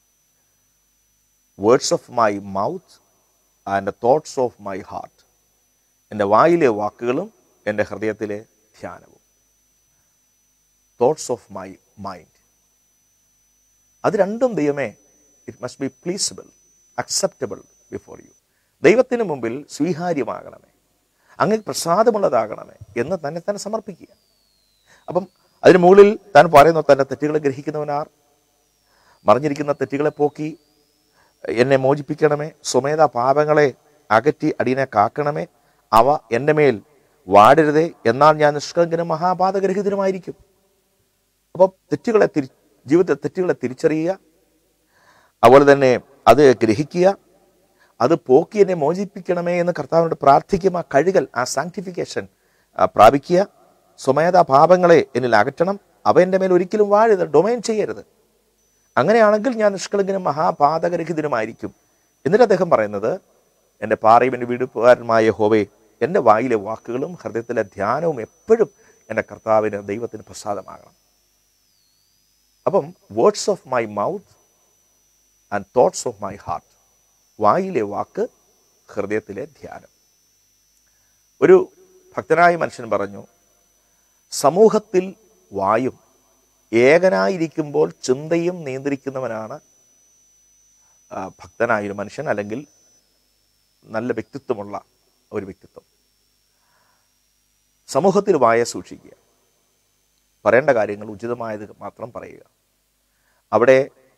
words of my mouth and thoughts of my heart എൻ്റെ വായിലെ വാക്കുകളും എൻ്റെ ഹൃദയത്തിലെ ധ്യാനവും തോട്ട്സ് ഓഫ് മൈ മൈൻഡ് അത് രണ്ടും ദൈവമേ it must be pleasable acceptable before you ദൈവത്തിന് മുമ്പിൽ സ്വീകാര്യമാകണമേ അങ്ങ് പ്രസാദമുള്ളതാകണമേ എന്ന് തന്നെ തന്നെ സമർപ്പിക്കുക അപ്പം അതിന് മുകളിൽ താൻ പറയുന്നു തൻ്റെ തെറ്റുകളെ ഗ്രഹിക്കുന്നവനാർ മറിഞ്ഞിരിക്കുന്ന തെറ്റുകളെ പോക്കി എന്നെ മോചിപ്പിക്കണമേ സ്വമേധ പാപങ്ങളെ അകറ്റി അടിയനെ കാക്കണമേ അവ എൻ്റെ മേൽ വാടരുതേ എന്നാൽ ഞാൻ നിഷ്കളങ്കനും മഹാപാതഗ്രഹിതനുമായിരിക്കും അപ്പം തെറ്റുകളെ തിരി ജീവിതത്തെ തെറ്റുകളെ തിരിച്ചറിയുക അതുപോലെ തന്നെ അത് ഗ്രഹിക്കുക അത് പോക്കി എന്നെ മോചിപ്പിക്കണമേ എന്ന് കർത്താവിനോട് പ്രാർത്ഥിക്കും ആ കഴുകൽ ആ സാങ്ക്ടിഫിക്കേഷൻ പ്രാപിക്കുക സ്വമേധ പാപങ്ങളെ എന്നിൽ അകറ്റണം അവ എൻ്റെ മേൽ ഒരിക്കലും വാഴരുത് ഡൊമൈൻ ചെയ്യരുത് അങ്ങനെയാണെങ്കിൽ ഞാൻ നിഷ്കളങ്കനും മഹാപാതകരഹിതനുമായിരിക്കും എന്നിട്ട് അദ്ദേഹം പറയുന്നത് എൻ്റെ പാറയും എൻ്റെ വീടുകാരനുമായ ഹോവേ എൻ്റെ വായിലെ വാക്കുകളും ഹൃദയത്തിലെ ധ്യാനവും എപ്പോഴും എൻ്റെ കർത്താവിന് ദൈവത്തിന് പ്രസാദമാകണം അപ്പം words of my mouth and thoughts of my heart വായിലെ വാക്ക് ഹൃദയത്തിലെ ധ്യാനം ഒരു ഭക്തനായ മനുഷ്യൻ പറഞ്ഞു സമൂഹത്തിൽ വായും ഏകനായിരിക്കുമ്പോൾ ചിന്തയും നിയന്ത്രിക്കുന്നവനാണ് ആ, ഭക്തനായ ഒരു മനുഷ്യൻ അല്ലെങ്കിൽ നല്ല വ്യക്തിത്വമുള്ള ഒരു വ്യക്തിത്വം സമൂഹത്തിൽ വായ സൂക്ഷിക്കുക പറയേണ്ട കാര്യങ്ങൾ ഉചിതമായത് മാത്രം പറയുക അവിടെ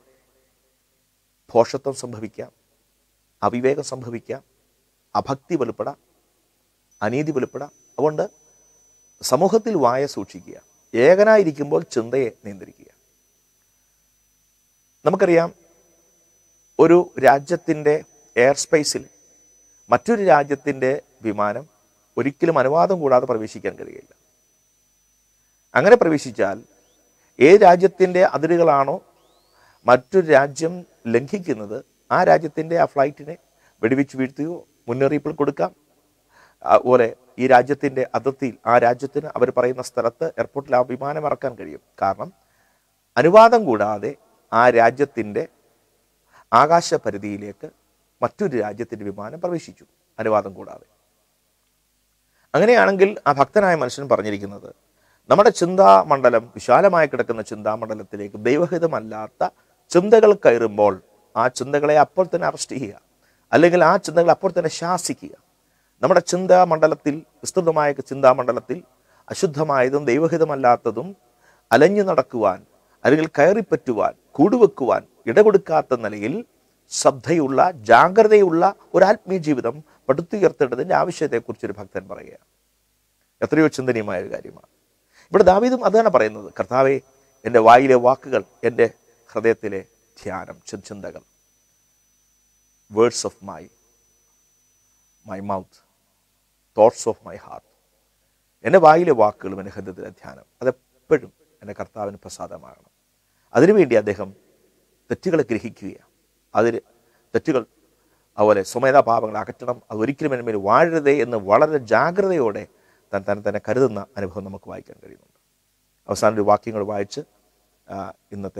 ഭോഷത്വം സംഭവിക്കാം അവിവേകം സംഭവിക്കാം അഭക്തി വെളിപ്പെടാം അനീതി വെളിപ്പെടാം അതുകൊണ്ട് സമൂഹത്തിൽ വായ സൂക്ഷിക്കുക ഏകനായിരിക്കുമ്പോൾ ചിന്തയെ നിയന്ത്രിക്കുക നമുക്കറിയാം ഒരു രാജ്യത്തിൻ്റെ എയർ സ്പേസിൽ മറ്റൊരു രാജ്യത്തിൻ്റെ വിമാനം ഒരിക്കലും അനുവാദം കൂടാതെ പ്രവേശിക്കാൻ കഴിയില്ല അങ്ങനെ പ്രവേശിച്ചാൽ ഏത് രാജ്യത്തിൻ്റെ അതിരുകളാണോ മറ്റൊരു രാജ്യം ലംഘിക്കുന്നത് ആ രാജ്യത്തിൻ്റെ ആ ഫ്ലൈറ്റിനെ വെടിവെച്ച് വീഴ്ത്തുകയോ മുന്നറിയിപ്പുകൾ കൊടുക്കാം അതുപോലെ ഈ രാജ്യത്തിൻ്റെ അതിർത്തിയിൽ ആ രാജ്യത്തിന് അവർ പറയുന്ന സ്ഥലത്ത് എയർപോർട്ടിൽ ആ വിമാനം ഇറക്കാൻ കഴിയും കാരണം അനുവാദം കൂടാതെ ആ രാജ്യത്തിൻ്റെ ആകാശ പരിധിയിലേക്ക് മറ്റൊരു രാജ്യത്തിൻ്റെ വിമാനം പ്രവേശിച്ചു അനുവാദം കൂടാതെ അങ്ങനെയാണെങ്കിൽ ആ ഭക്തനായ മനുഷ്യൻ പറഞ്ഞിരിക്കുന്നത് നമ്മുടെ ചിന്താമണ്ഡലം വിശാലമായി കിടക്കുന്ന ചിന്താമണ്ഡലത്തിലേക്ക് ദൈവഹിതമല്ലാത്ത ചിന്തകൾ കയറുമ്പോൾ ആ ചിന്തകളെ അപ്പോൾ തന്നെ അറസ്റ്റ് ചെയ്യുക അല്ലെങ്കിൽ ആ ചിന്തകളെ അപ്പോൾ തന്നെ ശാസിക്കുക നമ്മുടെ ചിന്താമണ്ഡലത്തിൽ വിസ്തൃതമായ ചിന്താമണ്ഡലത്തിൽ അശുദ്ധമായതും ദൈവഹിതമല്ലാത്തതും അലഞ്ഞു നടക്കുവാൻ അല്ലെങ്കിൽ കയറിപ്പറ്റുവാൻ കൂടുവെക്കുവാൻ ഇടകൊടുക്കാത്ത നിലയിൽ ശ്രദ്ധയുള്ള ജാഗ്രതയുള്ള ഒരു ആത്മീയ ജീവിതം പടുത്തുയർത്തേണ്ടതിൻ്റെ ആവശ്യത്തെക്കുറിച്ച് ഒരു ഭക്തൻ പറയുക എത്രയോ ചിന്തനീയമായ ഒരു കാര്യമാണ് ഇവിടെ ദാവീദും അതാണ് പറയുന്നത് കർത്താവെ എൻ്റെ വായിലെ വാക്കുകൾ എൻ്റെ ഹൃദയത്തിലെ ധ്യാനം ചി- ചിന്തകൾ words of my my mouth thoughts of my heart എൻ്റെ വായിലെ വാക്കുകളും എൻ്റെ ഹൃദയത്തിലെ ധ്യാനം അതെപ്പോഴും എൻ്റെ കർത്താവിന് പ്രസാദമാകണം അതിനുവേണ്ടി അദ്ദേഹം തെറ്റുകളെ ഗ്രഹിക്കുകയാണ് അതിൽ തെറ്റുകൾ അതുപോലെ സ്വമേധാ പാപങ്ങൾ അകറ്റണം അത് ഒരിക്കലും എൻ്റെ മേൽ വാഴരുതേ എന്ന് വളരെ ജാഗ്രതയോടെ താൻ തന്നെ തന്നെ കരുതുന്ന അനുഭവം നമുക്ക് വായിക്കാൻ കഴിയുന്നുണ്ട് അവസാന ഒരു വാക്യങ്ങൾ വായിച്ച് ആ, ഇന്നത്തെ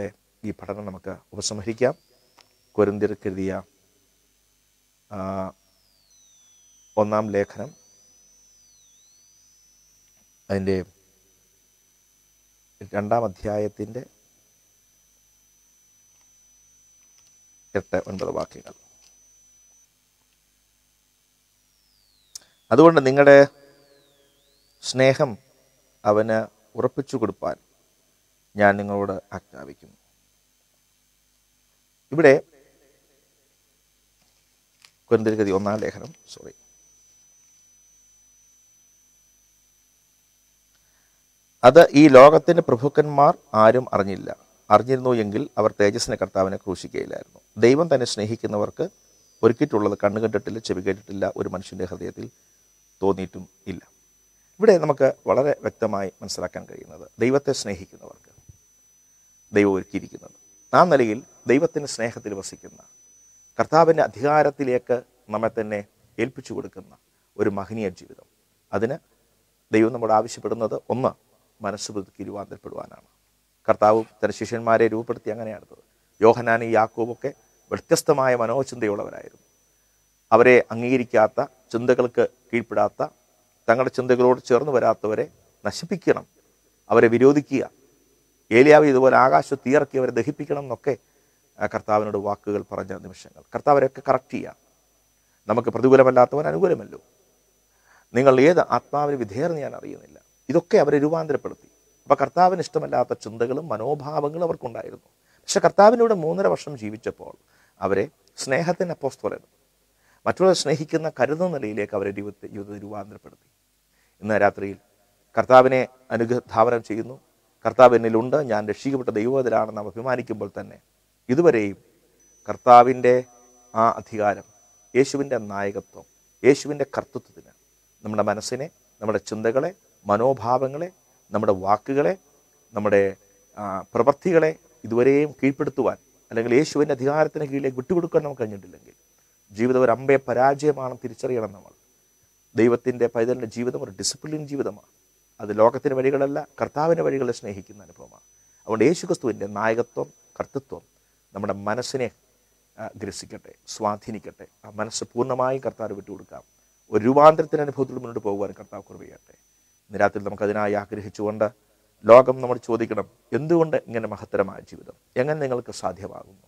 ഈ പഠനം നമുക്ക് ഉപസംഹരിക്കാം കൊരിന്തിർക്കെഴുതിയ ആ, ഒന്നാം ലേഖനം അതിൻ്റെ രണ്ടാം അധ്യായത്തിൻ്റെ എട്ട് ഒൻപത് വാക്യങ്ങൾ അതുകൊണ്ട് നിങ്ങളുടെ സ്നേഹം അവന് ഉറപ്പിച്ചു കൊടുപ്പാൻ ഞാൻ നിങ്ങളോട് ആജ്ഞാപിക്കുന്നു ഇവിടെ കൊരിന്തിർഗതി ഒന്നാം ലേഖനം സോറി അത് ഈ ലോകത്തിന്റെ പ്രഭുക്കന്മാർ ആരും അറിഞ്ഞില്ല അറിഞ്ഞിരുന്നു എങ്കിൽ അവർ തേജസ്സിനെ കർത്താവിനെ ക്രൂശിക്കുകയില്ലായിരുന്നു ദൈവം തന്നെ സ്നേഹിക്കുന്നവർക്ക് ഒരുക്കിയിട്ടുള്ളത് കണ്ണു കണ്ടിട്ടില്ല ചെവി കേട്ടിട്ടില്ല ഒരു മനുഷ്യന്റെ ഹൃദയത്തിൽ തോന്നിയിട്ടും ഇല്ല ഇവിടെ നമുക്ക് വളരെ വ്യക്തമായി മനസ്സിലാക്കാൻ കഴിയുന്നത് ദൈവത്തെ സ്നേഹിക്കുന്നവർക്ക് ദൈവം ഒരുക്കിയിരിക്കുന്നത് ആ നിലയിൽ ദൈവത്തിൻ്റെ സ്നേഹത്തിൽ വസിക്കുന്ന കർത്താവിൻ്റെ അധികാരത്തിലേക്ക് നമ്മെ തന്നെ ഏൽപ്പിച്ചു കൊടുക്കുന്ന ഒരു മഹനീയ ജീവിതം അതിന് ദൈവം നമ്മോട് ആവശ്യപ്പെടുന്നത് ഒന്ന് മനസ്സ് പുതുക്കി രൂപാന്തരപ്പെടുവാനാണ് കർത്താവും തന്റെ ശിഷ്യന്മാരെ രൂപപ്പെടുത്തി അങ്ങനെയാണത് യോഹനാനി യാക്കോബൊക്കെ വ്യത്യസ്തമായ മനോചിന്തയുള്ളവരായിരുന്നു അവരെ അംഗീകരിക്കാത്ത ചിന്തകൾക്ക് കീഴ്പ്പെടാത്ത തങ്ങളുടെ ചിന്തകളോട് ചേർന്ന് വരാത്തവരെ നശിപ്പിക്കണം അവരെ വിരോധിക്കുക ഏലിയാവ് ഇതുപോലെ ആകാശത്ത് തീയിറക്കി അവരെ ദഹിപ്പിക്കണം എന്നൊക്കെ ആ, കർത്താവിനോട് വാക്കുകൾ പറഞ്ഞ നിമിഷങ്ങൾ കർത്താവരെയൊക്കെ കറക്റ്റ് ചെയ്യാം നമുക്ക് പ്രതികൂലമല്ലാത്തവൻ അനുകൂലമല്ലോ നിങ്ങൾ ഏത് ആത്മാവിന് വിധേയർന്ന് ഞാൻ അറിയുന്നില്ല ഇതൊക്കെ അവരെ രൂപാന്തരപ്പെടുത്തി അപ്പോൾ കർത്താവിന് ഇഷ്ടമല്ലാത്ത ചിന്തകളും മനോഭാവങ്ങളും അവർക്കുണ്ടായിരുന്നു പക്ഷെ കർത്താവിനൂടെ മൂന്നര വർഷം ജീവിച്ചപ്പോൾ അവരെ സ്നേഹത്തിന് അപ്പോസ്തോലെന്ന് മറ്റുള്ളവരെ സ്നേഹിക്കുന്ന കരുതുന്ന നിലയിലേക്ക് അവരെ ജീവിതത്തെ ജീവിതത്തെ രൂപാന്തരപ്പെടുത്തി ഇന്ന് രാത്രിയിൽ കർത്താവിനെ അനുഗധാവനം ചെയ്യുന്നു കർത്താവ് എന്നിലുണ്ട് ഞാൻ രക്ഷിക്കപ്പെട്ട ദൈവത്തിലാണെന്ന് നാം അഭിമാനിക്കുമ്പോൾ തന്നെ ഇതുവരെയും കർത്താവിൻ്റെ ആ അധികാരം യേശുവിൻ്റെ നായകത്വം യേശുവിൻ്റെ കർത്തൃത്വത്തിന് നമ്മുടെ മനസ്സിനെ നമ്മുടെ ചിന്തകളെ മനോഭാവങ്ങളെ നമ്മുടെ വാക്കുകളെ നമ്മുടെ ആ, പ്രവൃത്തികളെ ഇതുവരെയും കീഴ്പ്പെടുത്തുവാൻ അല്ലെങ്കിൽ യേശുവിൻ്റെ അധികാരത്തിന് കീഴിലേക്ക് വിട്ടുകൊടുക്കാൻ നമുക്ക് കഴിഞ്ഞിട്ടില്ലെങ്കിൽ ജീവിതം ഒരു അമ്പയെ പരാജയമാണെന്ന് തിരിച്ചറിയണം നമ്മൾ ദൈവത്തിൻ്റെ പൈതലിൻ്റെ ജീവിതം ഒരു ഡിസിപ്ലിൻ ജീവിതമാണ് അത് ലോകത്തിൻ്റെ വഴികളല്ല കർത്താവിൻ്റെ വഴികളെ സ്നേഹിക്കുന്ന അനുഭവമാണ് അതുകൊണ്ട് യേശു ക്രിസ്തുവിൻ്റെ നായകത്വം കർത്തൃത്വം നമ്മുടെ മനസ്സിനെ ആ, ഗ്രസിക്കട്ടെ സ്വാധീനിക്കട്ടെ ആ മനസ്സ് പൂർണ്ണമായും കർത്താവ് വിട്ടുകൊടുക്കാം ഒരു രൂപാന്തരത്തിന് അനുഭവത്തിൽ മുന്നോട്ട് പോകുവാൻ കർത്താവ് കൃപ ചെയ്യട്ടെ ഇന്ന് രാത്രി നമുക്ക് അതിനായി ആഗ്രഹിച്ചുകൊണ്ട് ലോകം നമ്മൾ ചോദിക്കണം എന്തുകൊണ്ട് ഇങ്ങനെ മഹത്തരമായ ജീവിതം എങ്ങനെ നിങ്ങൾക്ക് സാധ്യമാകുന്നു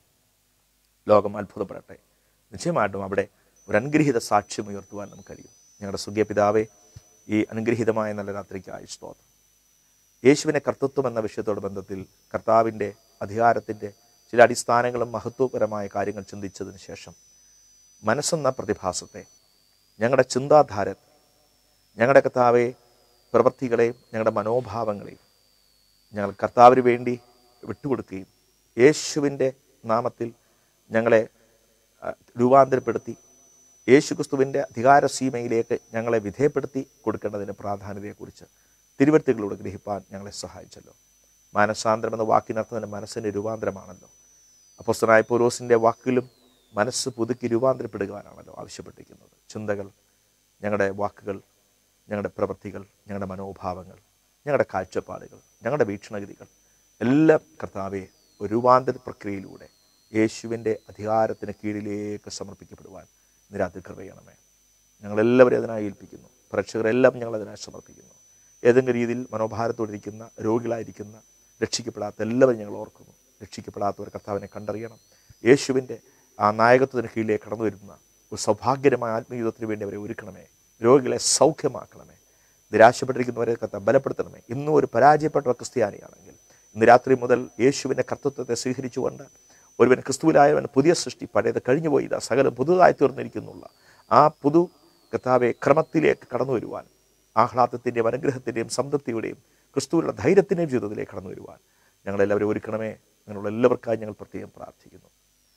ലോകം അത്ഭുതപ്പെടട്ടെ നിശ്ചയമായിട്ടും അവിടെ ഒരു അനുഗ്രഹീത സാക്ഷ്യം ഉയർത്തുവാൻ നമുക്ക് കഴിയും ഞങ്ങളുടെ സുഖ്യ പിതാവെ ഈ അനുഗ്രഹീതമായ നല്ല രാത്രിക്കായി സ്തോത്രം യേശുവിനെ കർത്തൃത്വം എന്ന വിഷയത്തോട് ബന്ധത്തിൽ കർത്താവിൻ്റെ അധികാരത്തിൻ്റെ ചില അടിസ്ഥാനങ്ങളും മഹത്വപരമായ കാര്യങ്ങൾ ചിന്തിച്ചതിന് ശേഷം മനസ്സെന്ന പ്രതിഭാസത്തെ ഞങ്ങളുടെ ചിന്താധാര ഞങ്ങളുടെ കർത്താവെ പ്രവൃത്തികളെയും ഞങ്ങളുടെ മനോഭാവങ്ങളെയും ഞങ്ങൾ കർത്താവിന് വേണ്ടി വിട്ടുകൊടുക്കുകയും യേശുവിൻ്റെ നാമത്തിൽ ഞങ്ങളെ ആ, രൂപാന്തരപ്പെടുത്തി യേശു ക്രിസ്തുവിൻ്റെ അധികാര സീമയിലേക്ക് ഞങ്ങളെ വിധേയപ്പെടുത്തി കൊടുക്കേണ്ടതിൻ്റെ പ്രാധാന്യതയെക്കുറിച്ച് തിരുവരുത്തുകളിലൂടെ ഗ്രഹിപ്പാൻ ഞങ്ങളെ സഹായിച്ചല്ലോ മാനസാന്തരം എന്ന വാക്കിനർത്ഥം തന്നെ മനസ്സിൻ്റെ രൂപാന്തരമാണല്ലോ അപ്പോസ്തനായ പൗലോസിൻ്റെ വാക്കിലും മനസ്സ് പുതുക്കി രൂപാന്തരപ്പെടുവാനാണല്ലോ ആവശ്യപ്പെട്ടിരിക്കുന്നത് ചിന്തകൾ ഞങ്ങളുടെ വാക്കുകൾ ഞങ്ങളുടെ പ്രവൃത്തികൾ ഞങ്ങളുടെ മനോഭാവങ്ങൾ ഞങ്ങളുടെ കാഴ്ചപ്പാടുകൾ ഞങ്ങളുടെ വീക്ഷണഗതികൾ എല്ലാം കർത്താവെ ഒരു രൂപാന്തര പ്രക്രിയയിലൂടെ യേശുവിൻ്റെ അധികാരത്തിന് കീഴിലേക്ക് സമർപ്പിക്കപ്പെടുവാൻ നിരാത്തിൽ കൃപയണമേ ഞങ്ങളെല്ലാവരെയും അതിനായി ഏൽപ്പിക്കുന്നു പ്രേക്ഷകരെല്ലാം ഞങ്ങൾ അതിനായി സമർപ്പിക്കുന്നു ഏതെങ്കിലും രീതിയിൽ മനോഭാരത്തോടിരിക്കുന്ന രോഗികളായിരിക്കുന്ന രക്ഷിക്കപ്പെടാത്ത എല്ലാവരും ഞങ്ങൾ ഓർക്കുന്നു രക്ഷിക്കപ്പെടാത്തവർ കർത്താവിനെ കണ്ടറിയണം യേശുവിൻ്റെ ആ നായകത്വത്തിന് കീഴിലേക്ക് കടന്നു വരുന്ന ഒരു സൗഭാഗ്യകരമായ ആത്മീയതത്തിന് വേണ്ടി അവരെ ഒരുക്കണമേ രോഗികളെ സൗഖ്യമാക്കണമേ നിരാശപ്പെട്ടിരിക്കുന്നവരെ കത്ത ബലപ്പെടുത്തണമേ ഇന്നും ഒരു പരാജയപ്പെട്ട ക്രിസ്ത്യാനിയാണെങ്കിൽ ഇന്ന് രാത്രി മുതൽ യേശുവിൻ്റെ കർത്തൃത്വത്തെ സ്വീകരിച്ചുകൊണ്ട് ഒരുവൻ ക്രിസ്തുവിലായവൻ പുതിയ സൃഷ്ടി പഴയത് കഴിഞ്ഞുപോയി ഇതാ സകലം പുതുതായി തീർന്നിരിക്കുന്നുള്ള ആ പുതു കർത്താവെ ക്രമത്തിലേക്ക് കടന്നു വരുവാൻ ആഹ്ലാദത്തിൻ്റെയും അനുഗ്രഹത്തിൻ്റെയും സംതൃപ്തിയുടെയും ക്രിസ്തുവിലുള്ള ധൈര്യത്തിൻ്റെയും ജീവിതത്തിലേക്ക് കടന്നു വരുവാൻ ഞങ്ങളെല്ലാവരും ഒരുക്കണമേ അങ്ങനെയുള്ള എല്ലാവർക്കായി ഞങ്ങൾ പ്രത്യേകം പ്രാർത്ഥിക്കുന്നു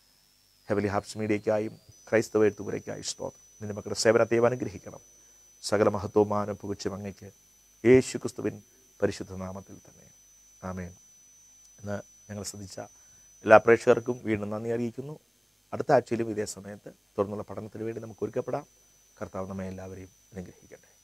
ഹെവലി ഹാബ്സ് മീഡിയയ്ക്കായും ക്രൈസ്തവ എഴുത്തുപുരയ്ക്കായി സ്തോത്രം നിന്റെ മക്കളുടെ സേവനത്തെ അനുഗ്രഹിക്കണം സകല മഹത്വവും മാനം പുകച്ചും അങ്ങയ്ക്ക് യേശു ക്രിസ്തുവിൻ പരിശുദ്ധ നാമത്തിൽ തന്നെ ആമേൻ ഇന്ന് ഞങ്ങൾ ശ്രദ്ധിച്ച എല്ലാ പ്രേക്ഷകർക്കും വീണ്ടും നന്ദി അറിയിക്കുന്നു അടുത്ത ആഴ്ചയിലും ഇതേ സമയത്ത് തുടർന്നുള്ള പഠനത്തിന് വേണ്ടി നമുക്ക് ഒരുക്കപ്പെടാം കർത്താവ് നമ്മെ എല്ലാവരെയും അനുഗ്രഹിക്കട്ടെ